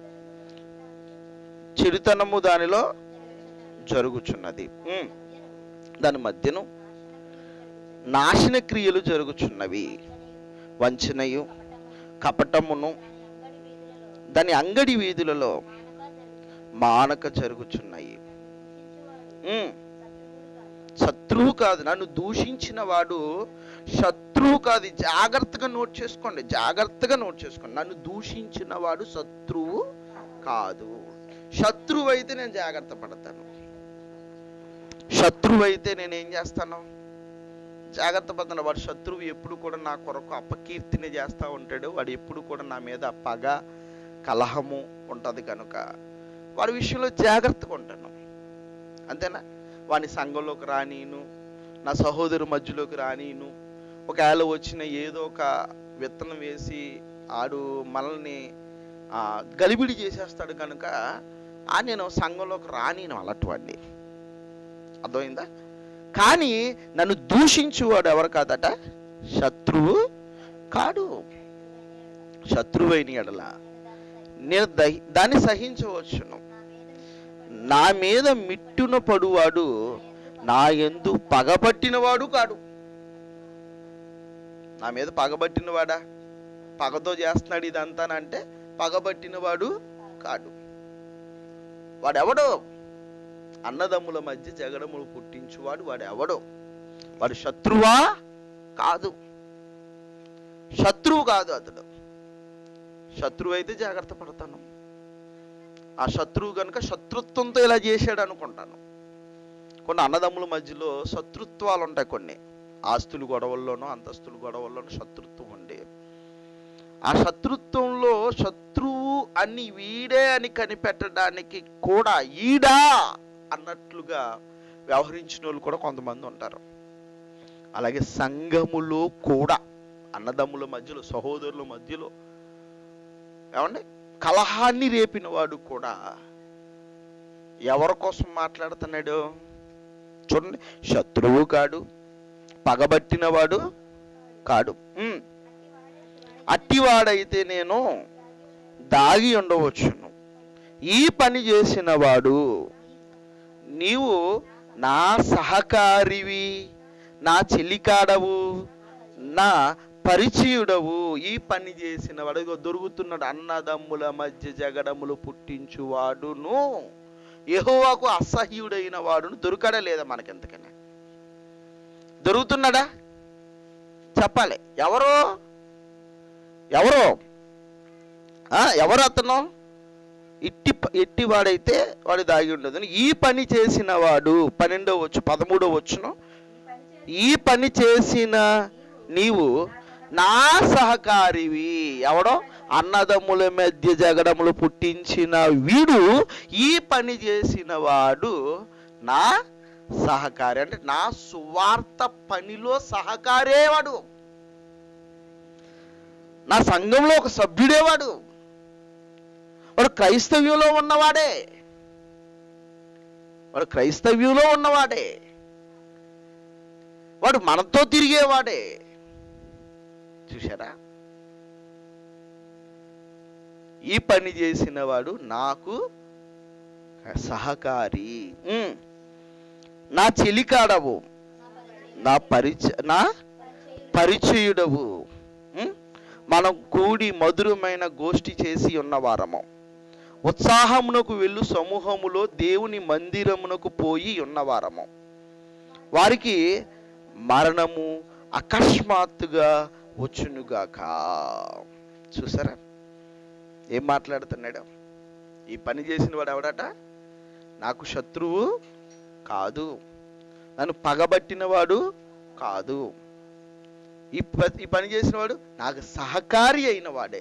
A: చెడుతనము దానిలో జరుగుచున్నది ఉమ్. దాని మధ్యను నాశన క్రియలు జరుగుచున్నవి వంచనయు కపటమును దాని అంగడి వీధులలో మానక జరుగుచున్నాయి ఉమ్. శత్రువు కాదు నన్ను దూషించిన వాడు శత్రువు కాదు ఇది జాగ్రత్తగా నోట్ చేసుకోండి జాగ్రత్తగా నోట్ చేసుకోండి నన్ను దూషించిన వాడు శత్రువు కాదు శత్రువు అయితే నేను జాగ్రత్త పడతాను శత్రువు అయితే నేను ఏం చేస్తాను జాగ్రత్త పడతాను వాడు శత్రువు ఎప్పుడు కూడా నా కొరకు అపకీర్తిని చేస్తూ ఉంటాడు వాడు ఎప్పుడు కూడా నా మీద పగ కలహము ఉంటుంది కనుక వాడి విషయంలో జాగ్రత్తగా ఉంటాను అంతేనా వాని సంఘంలోకి రానీను నా సహోదరు మధ్యలోకి రానీను ఒకవేళ వచ్చిన ఏదో ఒక విత్తనం వేసి ఆడు మనల్ని ఆ, గలిబిడి చేసేస్తాడు కనుక ఆ నేను సంఘంలోకి రానీను అలాంటివాడిని అర్థమైందా కానీ నన్ను దూషించువాడు ఎవరు కాదట శత్రువు కాడు శత్రువైన ఎడల నేను దహి దాన్ని సహించవచ్చును నా మీద మిట్టున పడువాడు నా ఎందు పగబట్టినవాడు కాడు నా మీద పగబట్టినవాడా పగతో చేస్తున్నాడు ఇదంతానంటే పగబట్టినవాడు కాడు వాడెవడో అన్నదమ్ముల మధ్య జగడములు పుట్టించువాడు వాడు ఎవడో వాడు శత్రువా కాదు శత్రువు కాదు అతడు శత్రువు అయితే జాగ్రత్త పడతాను ఆ శత్రువు కనుక శత్రుత్వంతో ఇలా చేశాడు అనుకుంటాను కొన్ని అన్నదమ్ముల మధ్యలో శత్రుత్వాలు ఉంటాయి కొన్ని ఆస్తులు గొడవల్లోనూ అంతస్తులు గొడవల్లోనూ శత్రుత్వం ఉండే ఆ శత్రుత్వంలో శత్రువు అని వీడే అని కనిపెట్టడానికి కూడా ఈడా అన్నట్లుగా వ్యవహరించిన వాళ్ళు కూడా కొంతమంది ఉంటారు అలాగే సంఘములో కూడా అన్నదమ్ముల మధ్యలో సహోదరుల మధ్యలో ఏమండి కలహాన్ని రేపిన వాడు కూడా ఎవరి కోసం మాట్లాడుతున్నాడు చూడండి శత్రువు కాడు పగబట్టినవాడు కాడు ఉమ్. అట్టివాడైతే నేను దాగి ఉండవచ్చును ఈ పని చేసిన వాడు నీవు నా సహకారివి నా చెలికాడవు నా పరిచయుడవు ఈ పని చేసిన వాడు ఇదిగో దొరుకుతున్నాడు అన్నదమ్ముల మధ్య జగడములు పుట్టించువాడును యెహోవాకు అసహ్యుడైన వాడును దొరకడా లేదా మనకెంతకన్నా దొరుకుతున్నాడా చెప్పాలి ఎవరు ఎవరు ఆ, ఎవరు అతను ఇట్టి ఇట్టి వాడైతే వాడు దాగి ఉండదు ఈ పని చేసిన వాడు పన్నెండో వచ్చు పదమూడో వచ్చును ఈ పని చేసిన నీవు నా సహకారివి ఎవడో అన్నదమ్ముల మధ్య జగడములు పుట్టించిన వీడు ఈ పని చేసిన వాడు నా సహకారి అంటే నా సువార్త పనిలో సహకారే వాడు నా సంఘంలో ఒక సభ్యుడే వాడు వాడు క్రైస్తవ్యంలో ఉన్నవాడే వాడు క్రైస్తవ్యంలో ఉన్నవాడే వాడు మనతో తిరిగేవాడే చూశారా ఈ పని చేసిన వాడు నాకు సహకారి ఉమ్. నా చెలికాడవు నా పరిచ నా పరిచయుడవు ఉమ్. మనం కూడి మధురమైన గోష్ఠి చేసి ఉన్నవారము ఉత్సాహమునకు వెళ్ళు సమూహములో దేవుని మందిరమునకు పోయి ఉన్నవారము వారికి మరణము అకస్మాత్తుగా వచ్చునుగాక చూసారా ఏం మాట్లాడుతున్నాడు ఈ పని చేసిన వాడు ఎవడట నాకు శత్రువు కాదు నన్ను పగబట్టిన వాడు కాదు ఈ ప- ఈ పని చేసిన వాడు నాకు సహకారి అయిన వాడే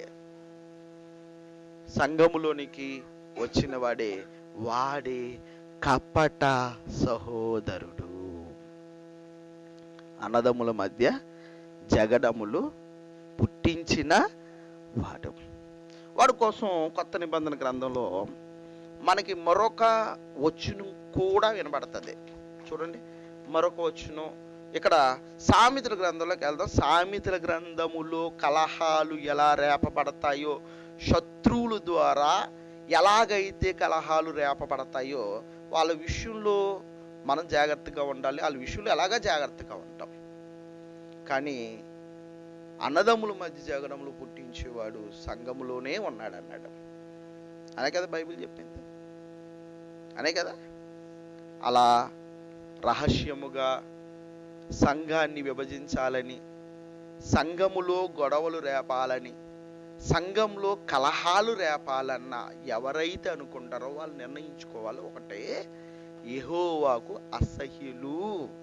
A: సంఘములోనికి వచ్చిన వాడే వాడే కపట సహోదరుడు అన్నదమ్ముల మధ్య జగడములు పుట్టించిన వాడు వాడి కోసం కొత్త నిబంధన గ్రంథంలో మనకి మరొక వచ్చును కూడా వినబడుతుంది చూడండి మరొక వచ్చును ఇక్కడ సామెతల గ్రంథంలోకి వెళ్దాం సామెతల గ్రంథములో కలహాలు ఎలా రేపబడతాయో శత్రువుల ద్వారా ఎలాగైతే కలహాలు రేపబడతాయో వాళ్ళ విషయంలో మనం జాగ్రత్తగా ఉండాలి వాళ్ళ విషయంలో ఎలాగా జాగ్రత్తగా ఉంటాం కానీ అన్నదమ్ముల మధ్య జగడములు పుట్టించేవాడు సంఘములోనే ఉన్నాడు అన్నాడు అనే కదా బైబిల్ చెప్పింది అనే కదా అలా రహస్యముగా సంఘాన్ని విభజించాలని సంఘములో గొడవలు రేపాలని సంఘంలో కలహాలు రేపాలన్న ఎవరైతే అనుకుంటారో వాళ్ళు నిర్ణయించుకోవాలి ఒకటే యెహోవాకు అసహ్యులు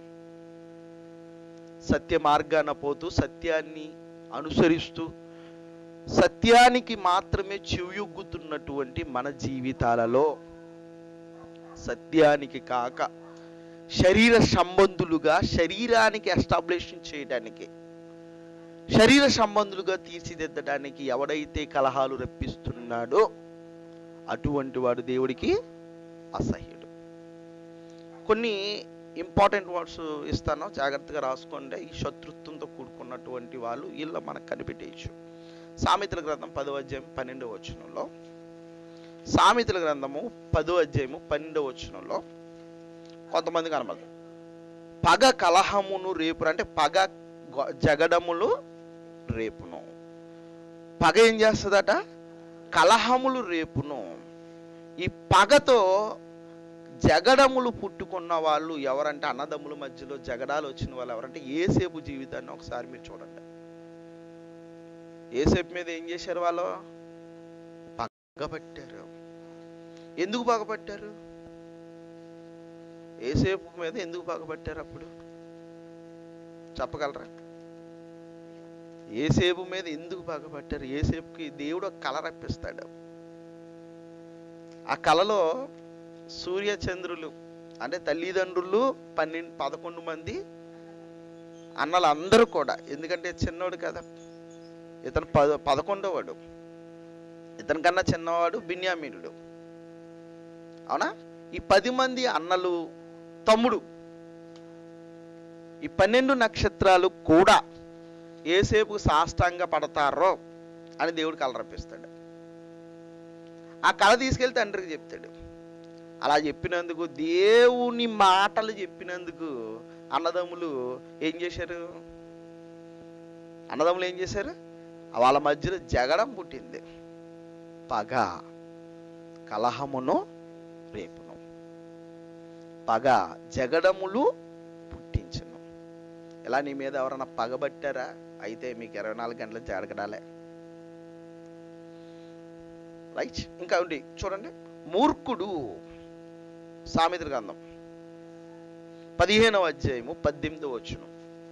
A: సత్య మార్గాన పోతూ సత్యాన్ని అనుసరిస్తూ సత్యానికి మాత్రమే చెవియొగ్గుతున్నటువంటి మన జీవితాలలో సత్యానికి కాక శరీర సంబంధులుగా శరీరానికి ఎస్టాబ్లిష్ చేయడానికి శరీర సంబంధులుగా తీర్చిదిద్దడానికి ఎవడైతే కలహాలు రప్పిస్తున్నాడో అటువంటి వాడు దేవుడికి అసహ్యుడు కొన్ని ఇంపార్టెంట్ వర్డ్స్ ఇస్తాను జాగ్రత్తగా రాసుకోండి ఈ శత్రుత్వంతో కూడుకున్నటువంటి వాళ్ళు వీళ్ళ మనకు కనిపెట్టేయచ్చు సామెతల గ్రంథం పదో అధ్యాయం పన్నెండవ వచనంలో సామెతల గ్రంథము పదో అధ్యాయము పన్నెండవ వచనంలో కొంతమంది కనబడదు పగ కలహమును రేపు అంటే పగ గొ- జగడములు రేపును పగ ఏం చేస్తుందట కలహములు రేపును ఈ పగతో జగడములు పుట్టుకున్న వాళ్ళు ఎవరంటే అన్నదమ్ముల మధ్యలో జగడాలు వచ్చిన వాళ్ళు ఎవరంటే ఏసేపు జీవితాన్ని ఒకసారి మీరు చూడండి ఏసేపు మీద ఏం చేశారు వాళ్ళు పగబట్టారు ఎందుకు పగబట్టారు ఏసేపు మీద ఎందుకు పగబట్టారు అప్పుడు చెప్పగలరా ఏసేపు మీద ఎందుకు పగబట్టారు ఏసేపుకి దేవుడు ఒక కళ రప్పిస్తాడు ఆ కళలో సూర్య చంద్రులు అంటే తల్లిదండ్రులు పన్నెండు పదకొండు మంది అన్నలు అందరూ కూడా ఎందుకంటే చిన్నోడు కదా ఇతను పద పదకొండోవాడు ఇతని కన్నా చిన్నవాడు బిన్యామీనుడు అవునా ఈ పది మంది అన్నలు తమ్ముడు ఈ పన్నెండు నక్షత్రాలు కూడా ఏసేపు సాష్టాంగ పడతారో అని దేవుడు కలరపిస్తాడు ఆ కళ తీసుకెళ్తే తండ్రికి చెప్తాడు అలా చెప్పినందుకు దేవుని మాటలు చెప్పినందుకు అన్నదమ్ములు ఏం చేశారు అన్నదమ్ములు ఏం చేశారు వాళ్ళ మధ్యలో జగడం పుట్టింది పగ కలహమును రేపును పగ జగడములు పుట్టించను ఇలా నీ మీద ఎవరైనా పగబట్టారా అయితే మీకు ఇరవై నాలుగు గంటల జరగడాలే రైట్ ఇంకా ఉంది చూడండి మూర్ఖుడు సామెతల గ్రంథం పదిహేనవ అధ్యాయము పద్దెనిమిదో వచ్చును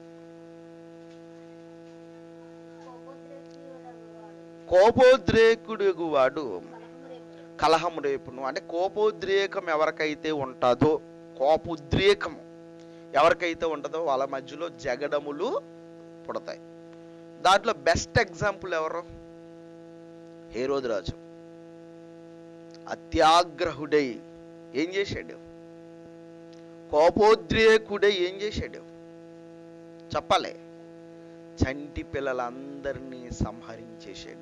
A: కోపోద్రేకుడు వాడు కలహం రేపును అంటే కోపోద్రేకం ఎవరికైతే ఉంటుందో కోపోద్రేకం ఎవరికైతే ఉంటుందో వాళ్ళ మధ్యలో జగడములు పుడతాయి దాంట్లో బెస్ట్ ఎగ్జాంపుల్ ఎవరు హేరోదు రాజు అత్యాగ్రహుడై ఏం చేశాడు కోపోద్రేకుడై ఏం చేశాడు చెప్పాలి చంటి పిల్లలందరినీ సంహరించేసాడు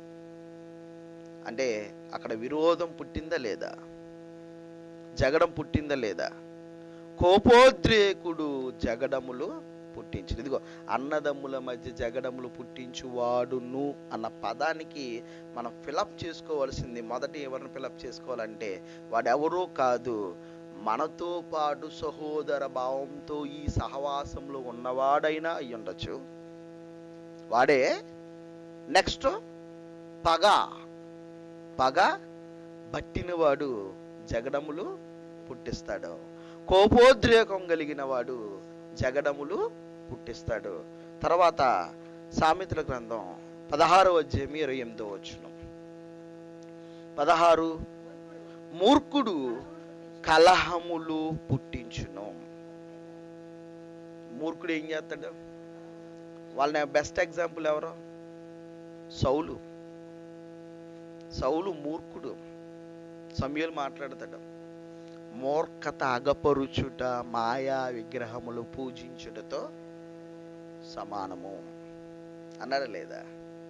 A: అంటే అక్కడ విరోధం పుట్టిందా లేదా జగడం పుట్టిందా లేదా కోపోద్రేకుడు జగడములు పుట్టించు ఇదిగో అన్నదమ్ముల మధ్య జగడములు పుట్టించువాడును అన్న పదానికి మనం ఫిలప్ చేసుకోవాల్సింది మొదట ఎవరిని ఫిలప్ చేసుకోవాలంటే వాడెవరో కాదు మనతో పాటు సహోదర భావంతో ఈ సహవాసంలో ఉన్నవాడైనా అయి ఉండొచ్చు వాడే నెక్స్ట్ పగ పగ బట్టినవాడు జగడములు పుట్టిస్తాడు కోపోద్రేకం కలిగిన వాడు జగడములు పుట్టిస్తాడు తర్వాత సామెతల గ్రంథం పదహారు అధ్యాయం ఇరవై ఎనిమిదో వచ్చును పదహారు మూర్ఖుడు కలహములు పుట్టించును మూర్ఖుడు ఏం చేస్తాడు వాళ్ళ బెస్ట్ ఎగ్జాంపుల్ ఎవరు సౌలు సౌలు మూర్ఖుడు సమయలు మాట్లాడతాడు మూర్ఖత అగపరుచుట మాయా విగ్రహములు పూజించుటతో సమానము అన్నాడు లేదా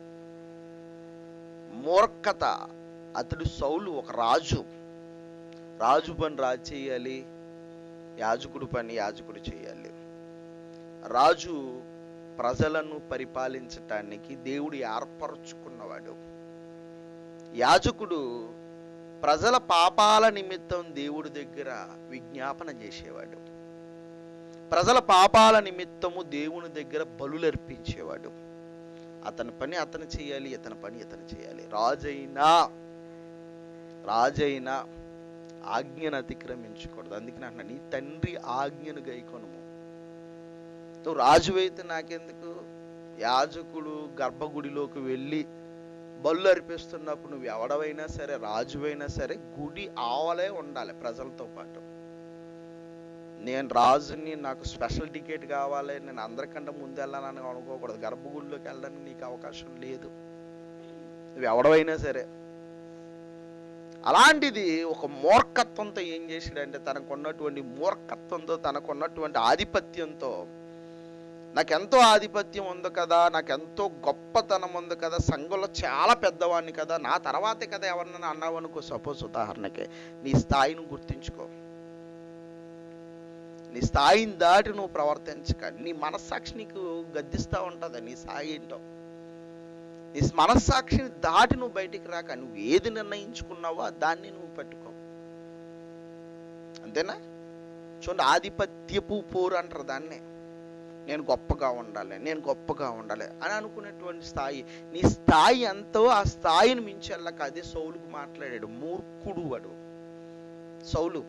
A: మూర్ఖత అతడు సౌలు ఒక రాజు రాజు పని రాజు చేయాలి యాజకుడు పని యాజకుడు చేయాలి రాజు ప్రజలను పరిపాలించటానికి దేవుడు ఏర్పరచుకున్నవాడు యాజకుడు ప్రజల పాపాల నిమిత్తం దేవుడి దగ్గర విజ్ఞాపన చేసేవాడు ప్రజల పాపాల నిమిత్తము దేవుని దగ్గర బలులర్పించేవాడు అతని పని అతను చేయాలి ఇతని పని ఇతను చేయాలి రాజైనా రాజైనా ఆజ్ఞను అతిక్రమించకూడదు అందుకని అంటున్నా నీ తండ్రి ఆజ్ఞను గైకొనుము నువ్వు రాజువైతే నాకెందుకు యాజకుడు గర్భగుడిలోకి వెళ్ళి బళ్ళు అర్పిస్తున్నప్పుడు నువ్వు ఎవడవైనా సరే రాజువైనా సరే గుడి ఆవలే ఉండాలి ప్రజలతో పాటు నేను రాజుని నాకు స్పెషల్ టికెట్ కావాలి నేను అందరికంటే ముందు వెళ్ళాలని అనుకోకూడదు గర్భగుడిలోకి వెళ్ళడానికి నీకు అవకాశం లేదు నువ్వు ఎవడవైనా సరే అలాంటిది ఒక మూర్ఖత్వంతో ఏం చేశాడంటే తనకున్నటువంటి మూర్ఖత్వంతో తనకున్నటువంటి ఆధిపత్యంతో నాకెంతో ఆధిపత్యం ఉంది కదా నాకెంతో గొప్పతనం ఉంది కదా సంఘంలో చాలా పెద్దవాడిని కదా నా తర్వాతే కదా ఎవరినైనా అన్నావు అనుకో సపోజ్ ఉదాహరణకి నీ స్థాయిని గుర్తించుకో నీ స్థాయిని దాటి నువ్వు ప్రవర్తించక నీ మనస్సాక్షి నీకు గద్దిస్తూ ఉంటుంది నీ స్థాయి ఏంటో నీ మనస్సాక్షిని దాటి నువ్వు బయటికి రాక నువ్వు ఏది నిర్ణయించుకున్నావో దాన్ని నువ్వు పెట్టుకో అంతేనా చూడండి ఆధిపత్యపు పోరు అంటారు దాన్నే నేను గొప్పగా ఉండాలి నేను గొప్పగా ఉండాలి అని అనుకునేటువంటి స్థాయి నీ స్థాయి ఎంతో ఆ స్థాయిని మించి వెళ్ళక అదే సౌలుకు మాట్లాడాడు మూర్ఖుడు వాడు సౌలు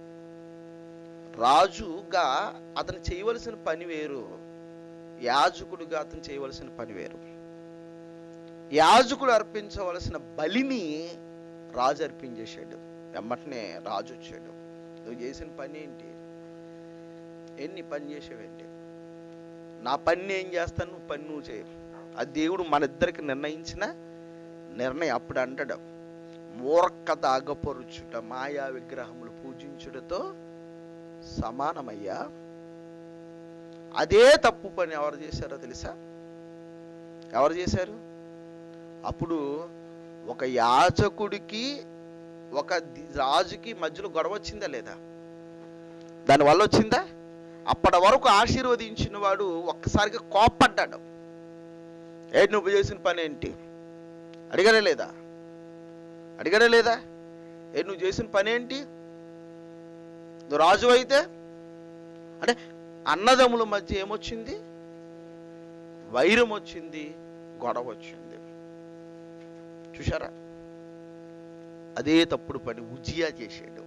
A: రాజుగా అతను చేయవలసిన పని వేరు యాజకుడుగా అతను చేయవలసిన పని వేరు యాజకుడు అర్పించవలసిన బలిని రాజు అర్పించేశాడు వెమ్మటనే రాజు వచ్చాడు నువ్వు చేసిన పని ఏంటి ఎన్ని పని చేసావేంటి నా పని ఏం చేస్తాను నువ్వు పని నువ్వు చేయ అది దేవుడు మన ఇద్దరికి నిర్ణయించిన నిర్ణయం అప్పుడు అంటాడు మూర్ఖత అగపరుచుట మాయా విగ్రహములు పూజించుటతో సమానమయ్యా అదే తప్పు పని ఎవరు చేశారో తెలుసా ఎవరు చేశారు అప్పుడు ఒక యాజకుడికి ఒక ది- రాజుకి మధ్యలో గొడవ వచ్చిందా లేదా దానివల్ల వచ్చిందా అప్పటి వరకు ఆశీర్వదించిన వాడు ఒక్కసారిగా కోప్పడ్డాడు ఏంటి నువ్వు చేసిన పని ఏంటి అడిగాడే లేదా అడిగాడే లేదా ఏ నువ్వు చేసిన పని ఏంటి నువ్వు రాజు అయితే అంటే అన్నదమ్ముల మధ్య ఏమొచ్చింది వైరం వచ్చింది గొడవ వచ్చింది చూశారా అదే తప్పుడు పని ఉజియా చేసాడు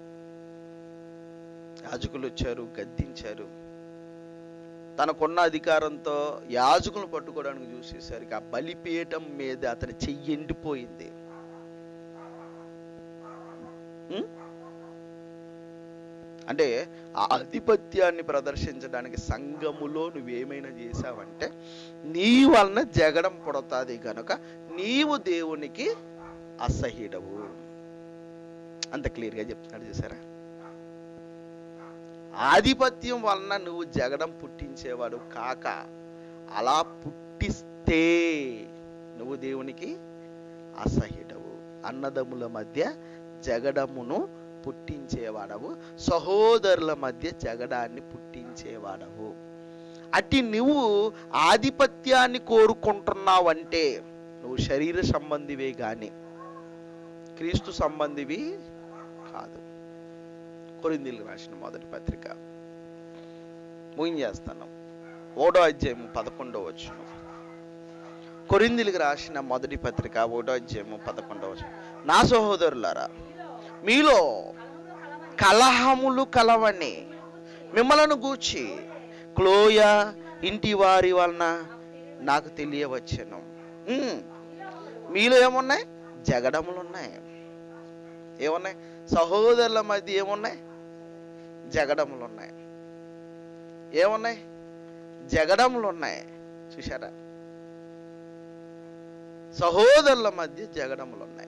A: యాజకులు వచ్చారు గద్దించారు తనకున్న అధికారంతో యాజకులను పట్టుకోవడానికి చూసేసరికి ఆ బలిపీఠం మీద అతని చెయ్యి ఎండిపోయింది ఉం? అంటే ఆ ఆధిపత్యాన్ని ప్రదర్శించడానికి సంఘములో నువ్వేమైనా చేశావంటే నీ వలన జగడం పుడతాది గనుక నీవు దేవునికి అసహ్యుడవు అంత క్లియర్గా చెప్తున్నాడు చూసారా ఆధిపత్యం వలన నువ్వు జగడం పుట్టించేవాడు కాక అలా పుట్టిస్తే నువ్వు దేవునికి అసహ్యుడవు అన్నదమ్ముల మధ్య జగడమును పుట్టించేవాడవు సహోదరుల మధ్య జగడాన్ని పుట్టించేవాడవు అట్టి నువ్వు ఆధిపత్యాన్ని కోరుకుంటున్నావంటే నువ్వు శరీర సంబంధివే గాని క్రీస్తు సంబంధివి కాదు కొరిందీలకు రాసిన మొదటి పత్రిక ముగించేస్తాను ఓడో అధ్యాయము పదకొండవ వచ్చును కొరిందీలకు రాసిన మొదటి పత్రిక ఓడో అధ్యాయము పదకొండవ వచనం. నా సహోదరులారా మీలో కలహములు కలవని మిమ్మలను గూర్చి క్లోయ ఇంటి వారి వలన నాకు తెలియవచ్చెను ఉమ్, మీలో ఏమున్నాయి జగడములు ఉన్నాయి ఏమున్నాయి సహోదరుల మధ్య ఏమున్నాయి జగడములు ఉన్నాయి ఏమున్నాయి జగడములు ఉన్నాయి చూశారా సహోదరుల మధ్య జగడములు ఉన్నాయి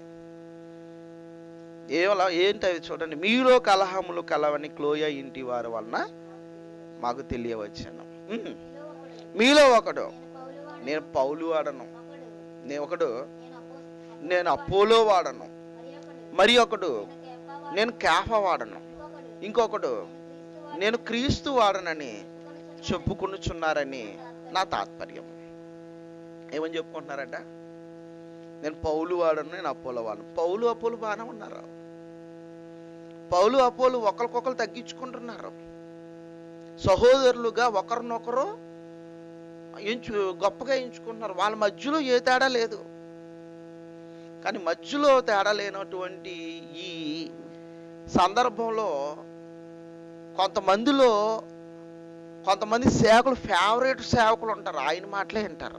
A: ఏమలా ఏంటి అవి చూడండి మీలో కలహములు కలవని క్లోయ ఇంటి వారి వలన మాకు తెలియవచ్చాను ఉమ్. మీలో ఒకడు నేను పౌలు వాడను నేను ఒకడు నేను అపోలో వాడను మరి ఒకడు నేను కేఫ వాడను ఇంకొకడు నేను క్రీస్తు వాడనని చెప్పుకునుచున్నారని నా తాత్పర్యం ఏమని చెప్పుకుంటున్నారట నేను పౌలు వాడను నేను అపోలో వాడను పౌలు అపోలు బాగానే ఉన్నారు పౌలు అపోలు ఒకరికొకరు తగ్గించుకుంటున్నారు సహోదరులుగా ఒకరినొకరు ఎంచు గొప్పగా ఎంచుకుంటున్నారు వాళ్ళ మధ్యలో ఏ తేడా లేదు కానీ మధ్యలో తేడా లేనటువంటి ఈ సందర్భంలో కొంతమందిలో కొంతమంది సేవకులు ఫేవరెట్ సేవకులు ఉంటారు ఆయన మాటలే వింటారు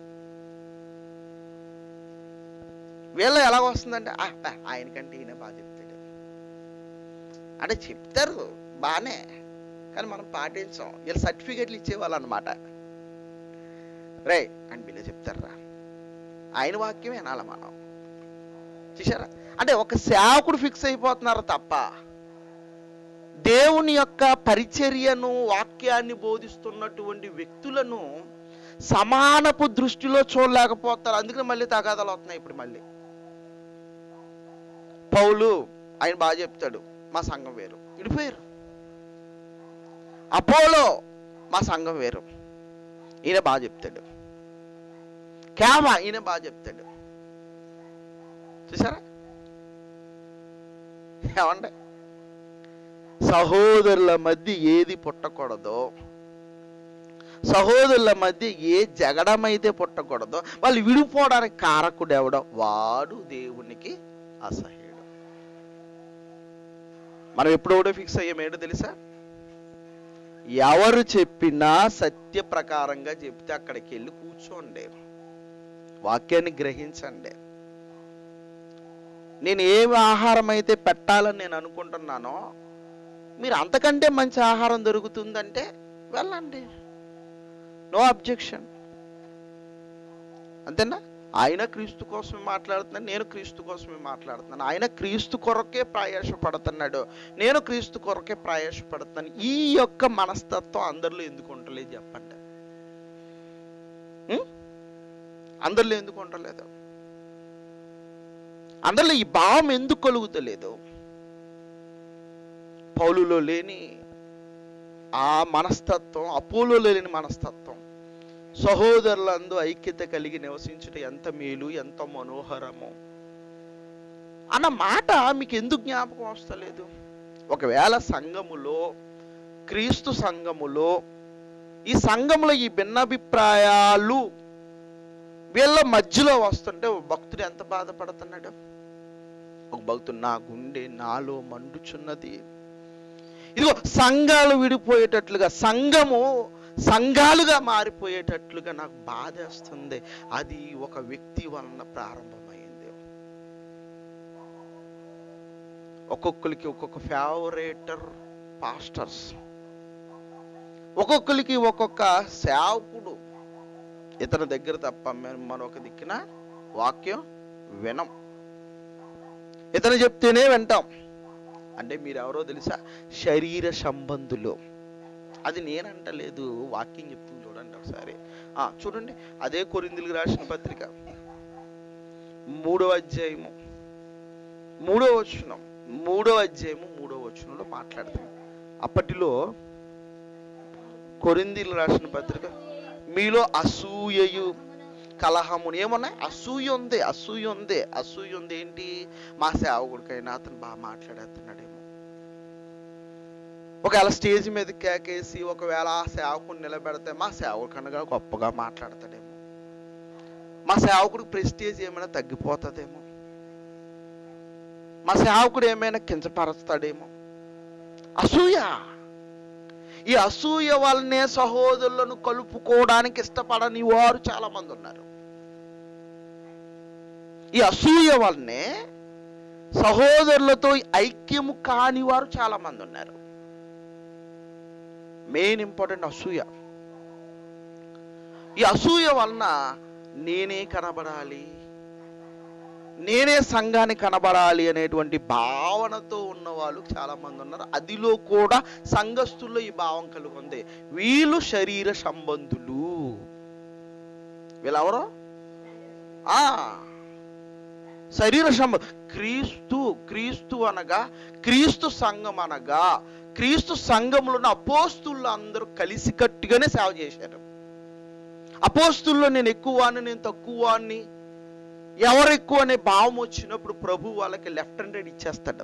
A: వీళ్ళ ఎలా వస్తుందంటే "ఆ, ఆ, ఆయనకంటే ఈయన బాగా చెప్తాడు అంటే చెప్తారు బాగానే కానీ మనం పాటించాం వీళ్ళు సర్టిఫికెట్లు ఇచ్చేవాళ్ళు అనమాట రే అని వీళ్ళే చెప్తారా ఆయన వాక్యం వినాలి మనం చూసారా అంటే ఒక సేవకుడు ఫిక్స్ అయిపోతున్నారు తప్ప దేవుని యొక్క పరిచర్యను వాక్యాన్ని బోధిస్తున్నటువంటి వ్యక్తులను సమానపు దృష్టిలో చూడలేకపోతారు అందుకని మళ్ళీ తగాదాలు వస్తున్నాయి ఇప్పుడు మళ్ళీ పౌలు ఆయన బాగా చెప్తాడు మా సంఘం వేరు విడిపోయారు అపోలో మా సంఘం వేరు ఈయన బాగా చెప్తాడు క్యామా ఈయన బాగా చెప్తాడు చూసారా ఏమండి సహోదరుల మధ్య ఏది పుట్టకూడదో సహోదరుల మధ్య ఏ జగడమైతే పుట్టకూడదో వాళ్ళు విడిపోవడానికి కారకుడు ఎవడో వాడు దేవునికి అసహ్యుడు మనం ఎప్పుడు కూడా ఫిక్స్ అయ్యాం ఏంటో తెలుసా ఎవరు చెప్పినా సత్య ప్రకారంగా చెప్తే అక్కడికి వెళ్ళి కూర్చోండి వాక్యాన్ని గ్రహించండి నేను ఏ ఆహారం అయితే పెట్టాలని నేను అనుకుంటున్నానో మీరు అంతకంటే మంచి ఆహారం దొరుకుతుందంటే వెళ్ళండి నో అబ్జెక్షన్ అంతేనా ఆయన క్రీస్తు కోసమే మాట్లాడుతున్నాను నేను క్రీస్తు కోసమే మాట్లాడుతున్నాను ఆయన క్రీస్తు కొరకే ప్రయాసపడుతున్నాడు నేను క్రీస్తు కొరకే ప్రయాసపడుతున్నాను ఈ యొక్క మనస్తత్వం అందరిలో ఎందుకు ఉండలేదు చెప్పండి ఉం? అందరిలో ఎందుకు ఉండలేదు అందరిలో ఈ భావం ఎందుకు కలుగుతలేదు పౌలులో లేని ఆ మనస్తత్వం అపోలోలో లేని మనస్తత్వం సహోదరులందు ఐక్యత కలిగి నివసించుట ఎంత మేలు ఎంత మనోహరము అన్న మాట మీకు ఎందుకు జ్ఞాపకం వస్తలేదు ఒకవేళ సంఘములో క్రీస్తు సంఘములో ఈ సంఘములో ఈ భిన్నాభిప్రాయాలు వీళ్ళ మధ్యలో వస్తుంటే ఒక భక్తుడు ఎంత బాధపడుతున్నాడు ఒక భక్తుడు నా గుండె నాలో మండుచున్నది ఇదిగో సంఘాలు విడిపోయేటట్లుగా సంఘము సంఘాలుగా మారిపోయేటట్లుగా నాకు బాధేస్తుంది అది ఒక వ్యక్తి వలన ప్రారంభమైంది ఒక్కొక్కరికి ఒక్కొక్క ఫేవరేటర్ పాస్టర్స్ ఒక్కొక్కరికి ఒక్కొక్క సేవకుడు ఇతని దగ్గర తప్ప మనం మరొక దిక్కున వాక్యం వినం ఇతను చెప్తేనే వింటాం అంటే మీరు ఎవరో తెలుసా శరీర సంబంధులు అది నేనంటలేదు వాక్యం చెప్తుంది చూడండి ఒకసారి ఆ, చూడండి అదే కొరిందులకు రాసిన పత్రిక మూడవ అధ్యాయము మూడవ వచనం మూడవ అధ్యాయము మూడవ వచనంలో మాట్లాడతాం అప్పటిలో కొరిందీలు రాసిన పత్రిక మీలో అసూయయు కలహమును ఏమన్నాయి అసూయ ఉంది అసూయ ఉంది అసూయ ఉంది ఏంటి మా సేవకుడికైనా అతను బాగా మాట్లాడేస్తున్నాడేమో ఒకవేళ స్టేజ్ మీద కేకేసి ఒకవేళ ఆ సేవకుని నిలబెడితే మా సేవకుడి కన్నా గొప్పగా మాట్లాడతాడేమో మా సేవకుడికి ప్రెస్టేజ్ ఏమైనా తగ్గిపోతుందేమో మా సేవకుడు ఏమైనా కించపరుస్తాడేమో అసూయ ఈ అసూయ వల్లనే సహోదరులను కలుపుకోవడానికి ఇష్టపడని వారు చాలా మంది ఉన్నారు ఈ అసూయ వల్లనే సహోదరులతో ఐక్యము కాని వారు చాలా మంది ఉన్నారు మెయిన్ ఇంపార్టెంట్ అసూయ ఈ అసూయ వలన నేనే కనబడాలి నేనే సంఘాన్ని కనబడాలి అనేటువంటి భావనతో ఉన్న వాళ్ళు చాలా మంది ఉన్నారు అదిలో కూడా సంఘస్థుల్లో ఈ భావం కలిగి ఉంది వీళ్ళు శరీర సంబంధులు వీళ్ళెవరు ఆ శరీర సంబ క్రీస్తు క్రీస్తు అనగా క్రీస్తు సంఘం అనగా క్రీస్తు సంఘంలో ఉన్న అపోస్తులు అందరూ కలిసికట్టుగానే సేవ చేశారు అపోస్తుల్లో నేను ఎక్కువ వాడిని నేను తక్కువ వాడిని ఎవరు ఎక్కువ అనే భావం వచ్చినప్పుడు ప్రభు వాళ్ళకి లెఫ్ట్ హ్యాండెడ్ ఇచ్చేస్తాడు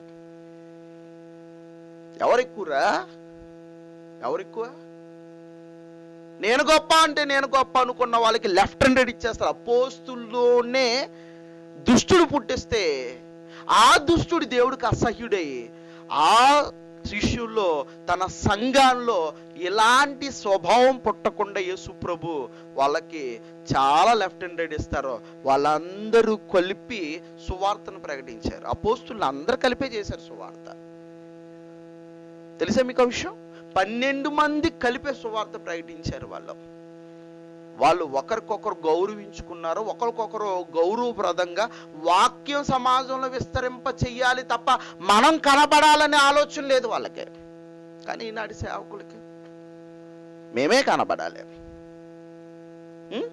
A: ఎవరు ఎక్కువరా ఎవరు ఎక్కువ నేను గొప్ప అంటే నేను గొప్ప అనుకున్న వాళ్ళకి లెఫ్ట్ హ్యాండెడ్ ఇచ్చేస్తారు అపోస్తుల్లోనే దుష్టుడు పుట్టిస్తే ఆ దుష్టుడు దేవుడికి అసహ్యుడై ఆ శిష్యుల్లో తన సంఘాల్లో ఎలాంటి స్వభావం పుట్టకుండా యేసు ప్రభు వాళ్ళకి చాలా లెఫ్ట్ హ్యాండెడ్ ఇస్తారు వాళ్ళందరూ కలిపి సువార్తను ప్రకటించారు అపోస్తులు అందరు కలిపే చేశారు సువార్త తెలుసా మీకు ఆ విషయం పన్నెండు మంది కలిపే సువార్త ప్రకటించారు వాళ్ళు వాళ్ళు ఒకరికొకరు గౌరవించుకున్నారు ఒకరికొకరు గౌరవప్రదంగా వాక్యం సమాజంలో విస్తరింప చెయ్యాలి తప్ప మనం కనబడాలనే ఆలోచన లేదు వాళ్ళకి కానీ ఈనాటి సేవకులకి మేమే కనబడాలి ఉం?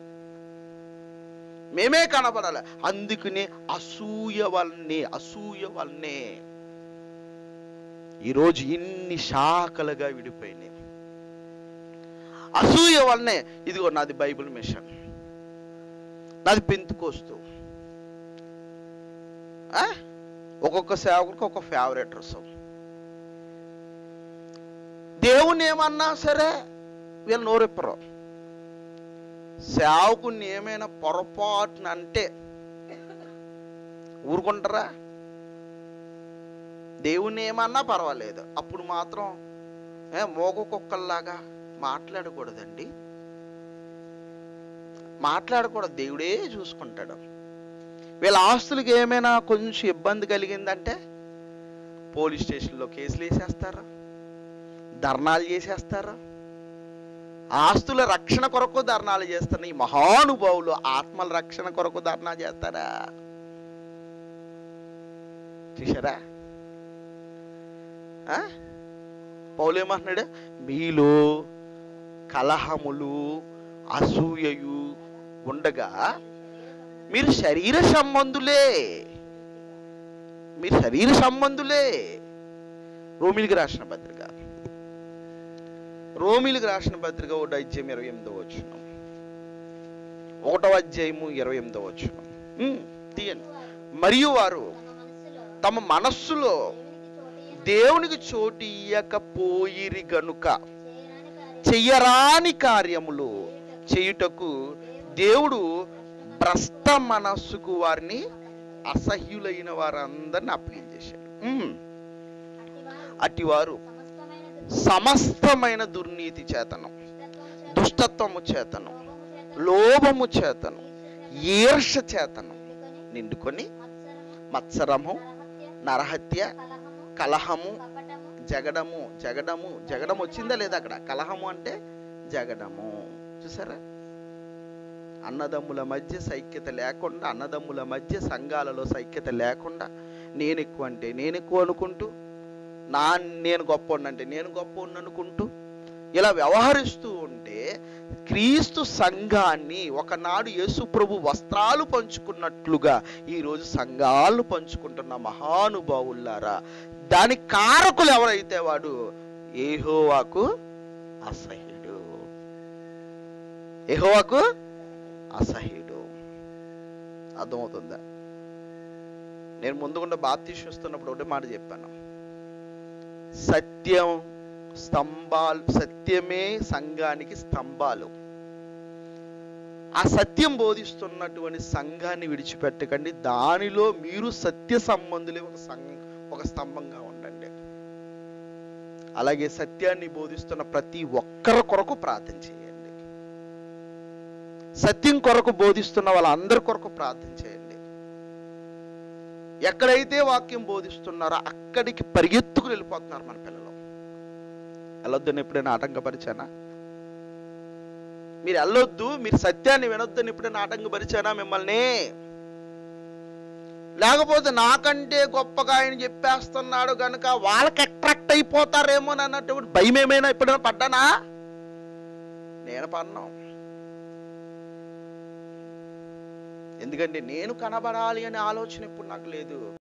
A: మేమే కనబడాలి అందుకని అసూయ వల్లనే అసూయ వల్లనే ఈరోజు ఇన్ని శాఖలుగా విడిపోయినాయి అసూయ వల్లనే ఇదిగో నాది బైబిల్ మిషన్ నాది పెంతుకోస్తూ ఆ? ఒక్కొక్క సేవకుడికి ఒక ఫేవరెట్ రసం దేవుని ఏమన్నా సరే వీళ్ళు నోరెప్పరు సేవకుని ఏమైనా పొరపాటున అంటే ఊరుకుంటారా దేవుని ఏమన్నా పర్వాలేదు అప్పుడు మాత్రం ఏ మోగ కుక్కల్లాగా మాట్లాడకూడదండి మాట్లాడకూడదు దేవుడే చూసుకుంటాడు వీళ్ళ ఆస్తులకి ఏమైనా కొంచెం ఇబ్బంది కలిగిందంటే పోలీస్ స్టేషన్లో కేసులు వేసేస్తారు ధర్నాలు చేసేస్తారు ఆస్తుల రక్షణ కొరకు ధర్నాలు చేస్తారు ఈ మహానుభావులు ఆత్మల రక్షణ కొరకు ధర్నా చేస్తారా చూసారా ఆ? పౌలు ఏమంటున్నాడు మీలో కలహములు అసూయయు ఉండగా మీరు శరీర సంబంధులే మీరు శరీర సంబంధులే రోమిలికి రాసిన పత్రిక రోమిలికి రాసిన పత్రిక ఒకటో అధ్యాయం ఇరవై ఎనిమిదో వచ్చిన ఒకటో అధ్యాయము ఇరవై ఎనిమిదో వచ్చిన తీయండి మరియు వారు
C: తమ మనస్సులో
A: తమ మనస్సులో
C: దేవునికి
A: దేవునికి
C: చోటు
A: చోటు ఇయ్యకపోయిరి గనుక
C: చేయరాని కార్యం
A: చెయ్యరాని కార్యములు చేయుటకు దేవుడు భ్రష్ట మనస్సుకు వారిని అసహ్యులైన వారందరిని అప్పగించేశాడు ఉమ్.
C: అట్టివారు
A: అటివారు
C: సమస్తమైన
A: సమస్తమైన దుర్నీతి చేతనం
C: దుష్టత్వము
A: దుష్టత్వము
C: చేత,
A: చేతనం
C: లోభము
A: లోభము
C: చేత,
A: చేతనం
C: ఈర్ష్య
A: ఈర్ష
C: చేత
A: చేతనం
C: నిండుకొని
A: నిండుకొని
C: మత్సరము,
A: మత్సరము
C: నరహత్య,
A: నరహత్య
C: కలహము,
A: కలహము
C: కపటము,
A: జగడము జగడము జగడం వచ్చిందా లేదా అక్కడ కలహము అంటే జగడము చూసారా అన్నదమ్ముల మధ్య సైక్యత లేకుండా అన్నదమ్ముల మధ్య సంఘాలలో సైక్యత లేకుండా నేను ఎక్కువ అంటే నేను ఎక్కువ అనుకుంటూ నా నేను గొప్ప అంటే నేను గొప్ప అనుకుంటూ ఇలా వ్యవహరిస్తూ ఉంటే క్రీస్తు సంఘాన్ని ఒకనాడు యేసు ప్రభు వస్త్రాలు పంచుకున్నట్లుగా ఈరోజు సంఘాలు పంచుకుంటున్న మహానుభావులారా దాని కారకులు ఎవరైతే వాడు ఏహోవాకు అసహ్యుడు ఏహోవాకు అసహ్యుడు అర్థమవుతుందా నేను ముందుకుండా బాప్తీసు ఇస్తున్నప్పుడు ఒకటే మాట చెప్పాను సత్యం స్తంభాలు సత్యమే సంఘానికి స్తంభాలు ఆ సత్యం బోధిస్తున్నటువంటి సంఘాన్ని విడిచిపెట్టకండి దానిలో మీరు సత్య సంబంధులే ఒక సంఘ ఒక స్తంభంగా ఉండండి అలాగే సత్యాన్ని బోధిస్తున్న ప్రతి ఒక్కరి కొరకు ప్రార్థన చేయండి సత్యం కొరకు బోధిస్తున్న వాళ్ళందరి కొరకు ప్రార్థన చేయండి ఎక్కడైతే వాక్యం బోధిస్తున్నారో అక్కడికి పరిగెత్తుకు వెళ్ళిపోతున్నారు మన పిల్లలు వెళ్ళొద్దని ఎప్పుడైనా ఆటంకపరిచానా మీరు వెళ్ళొద్దు మీరు సత్యాన్ని వినొద్దని ఎప్పుడైనా ఆటంకపరిచానా మిమ్మల్ని లేకపోతే నాకంటే గొప్పగా ఆయన చెప్పేస్తున్నాడు కనుక వాళ్ళకి అట్రాక్ట్ అయిపోతారేమో అన్నటువంటి భయం ఏమైనా ఎప్పుడైనా పడ్డానా నేను పడ్డాను ఎందుకంటే నేను కనబడాలి అనే ఆలోచన ఇప్పుడు నాకు లేదు